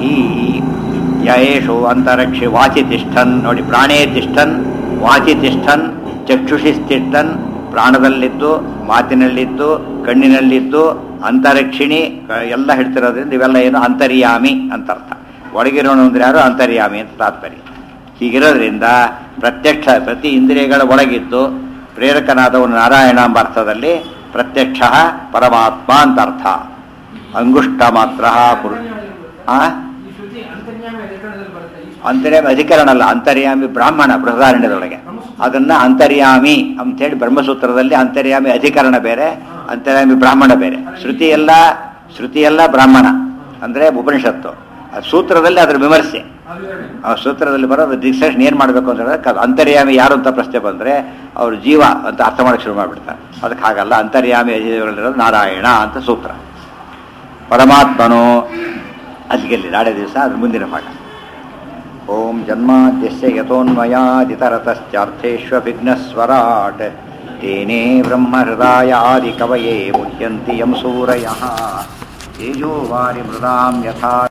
ಯೇಷು ಅಂತರಿಕ್ಷಿ ವಾಚಿ ತಿಷ್ಠನ್ ನೋಡಿ ಪ್ರಾಣೇ ತಿಷ್ಠನ್ ವಾಚಿ ತಿಷ್ಠನ್ ಚಕ್ಷುಷಿ ತಿಷ್ಠನ್ ಪ್ರಾಣದಲ್ಲಿದ್ದು ಮಾತಿನಲ್ಲಿದ್ದು ಕಣ್ಣಿನಲ್ಲಿದ್ದು ಅಂತರಿಕ್ಷಿಣಿ ಕ- ಎಲ್ಲ ಹೇಳ್ತಿರೋದ್ರಿಂದ ಇವೆಲ್ಲ ಏನು ಅಂತರ್ಯಾಮಿ ಅಂತ ಅರ್ಥ ಒಳಗಿರೋನು ಅಂದ್ರೆ ಯಾರು ಅಂತರ್ಯಾಮಿ ಅಂತ ತಾತ್ಪರ್ಯ ಹೀಗಿರೋದ್ರಿಂದ ಪ್ರತ್ಯಕ್ಷ ಪ್ರತಿ ಇಂದ್ರಿಯಗಳ ಒಳಗಿದ್ದು ಪ್ರೇರಕನಾದವನು ನಾರಾಯಣ ಎಂಬ ಅರ್ಥದಲ್ಲಿ ಪ್ರತ್ಯಕ್ಷ ಪರಮಾತ್ಮ ಅಂತ ಅರ್ಥ ಅಂಗುಷ್ಟ ಮಾತ್ರ ಪುರು ಆ ಈ ಶ್ರುತಿ ಅಂತರ್ಯಾಮಿ ಅಧಿಕರಣದಲ್ಲಿ ಬರುತ್ತೆ ಈ ಶ್ರುತಿ ಅಂತರ್ಯಾಮಿ ಅಧಿಕರಣ ಅಲ್ಲ ಅಂತರ್ಯಾಮಿ ಬ್ರಾಹ್ಮಣ ಬೃಹದಾರಣ್ಯದೊಳಗೆ ಅದನ್ನ ಅಂತರ್ಯಾಮಿ ಅಂತೇಳಿ ಬ್ರಹ್ಮಸೂತ್ರದಲ್ಲಿ ಅಂತರ್ಯಾಮಿ ಅಧಿಕರಣ ಬೇರೆ ಅಂತರ್ಯಾಮಿ ಬ್ರಾಹ್ಮಣ ಬೇರೆ ಶ್ರುತಿ ಎಲ್ಲ ಶ್ರುತಿ ಎಲ್ಲ ಬ್ರಾಹ್ಮಣ ಅಂದ್ರೆ ಉಪನಿಷತ್ತು ಆ ಸೂತ್ರದಲ್ಲಿ ಅದರ ವಿಮರ್ಶೆ ಆ ವಿವರಣೆ ಆ ಸೂತ್ರದಲ್ಲಿ ಬರೋದು ಡಿಸ್ಕಷನ್ ಏನ್ ಮಾಡಬೇಕು ಅಂತ ಹೇಳಿದ್ರೆ ಕ- ಅಂತರ್ಯಾಮಿ ಯಾರು ಅಂತ ಪ್ರಶ್ನೆ ಬಂದ್ರೆ ಅವ್ರು ಜೀವ ಅಂತ ಅರ್ಥ ಮಾಡಕ್ಕೆ ಶುರು ಮಾಡ್ಬಿಡ್ತಾರೆ ಅದಕ್ಕೆ ಹಾಗಲ್ಲ ಅಂತರ್ಯಾಮಿ ಅಧಿಕರಣದಲ್ಲಿರೋದು ನಾರಾಯಣ ಅಂತ ಸೂತ್ರ ಪರಮಾತ್ಮನು ಅಲ್ಲಿಗೆಲ್ಲಿ ನಾಳೆ ದಿವಸ ಅದು ಮುಂದಿನ ಭಾಗ ಓಂ ಜನ್ಮಾದ್ಯಸ್ಯ ಯಥೋನ್ಮಯಾದಿತರತಶ್ಚಾರ್ಥೇಷ್ವಭಿಘ್ನಸ್ವರಾಟ್ ತೇನೇ ಬ್ರಹ್ಮಹೃದಾಯ ಆದಿಕವಯೇ ಮುಹ್ಯಂತಿ ಯಂ ಸೂರಯಃ ತೇಜೋ ವಾರಿ ಮೃದಾಂ ಯಥಾ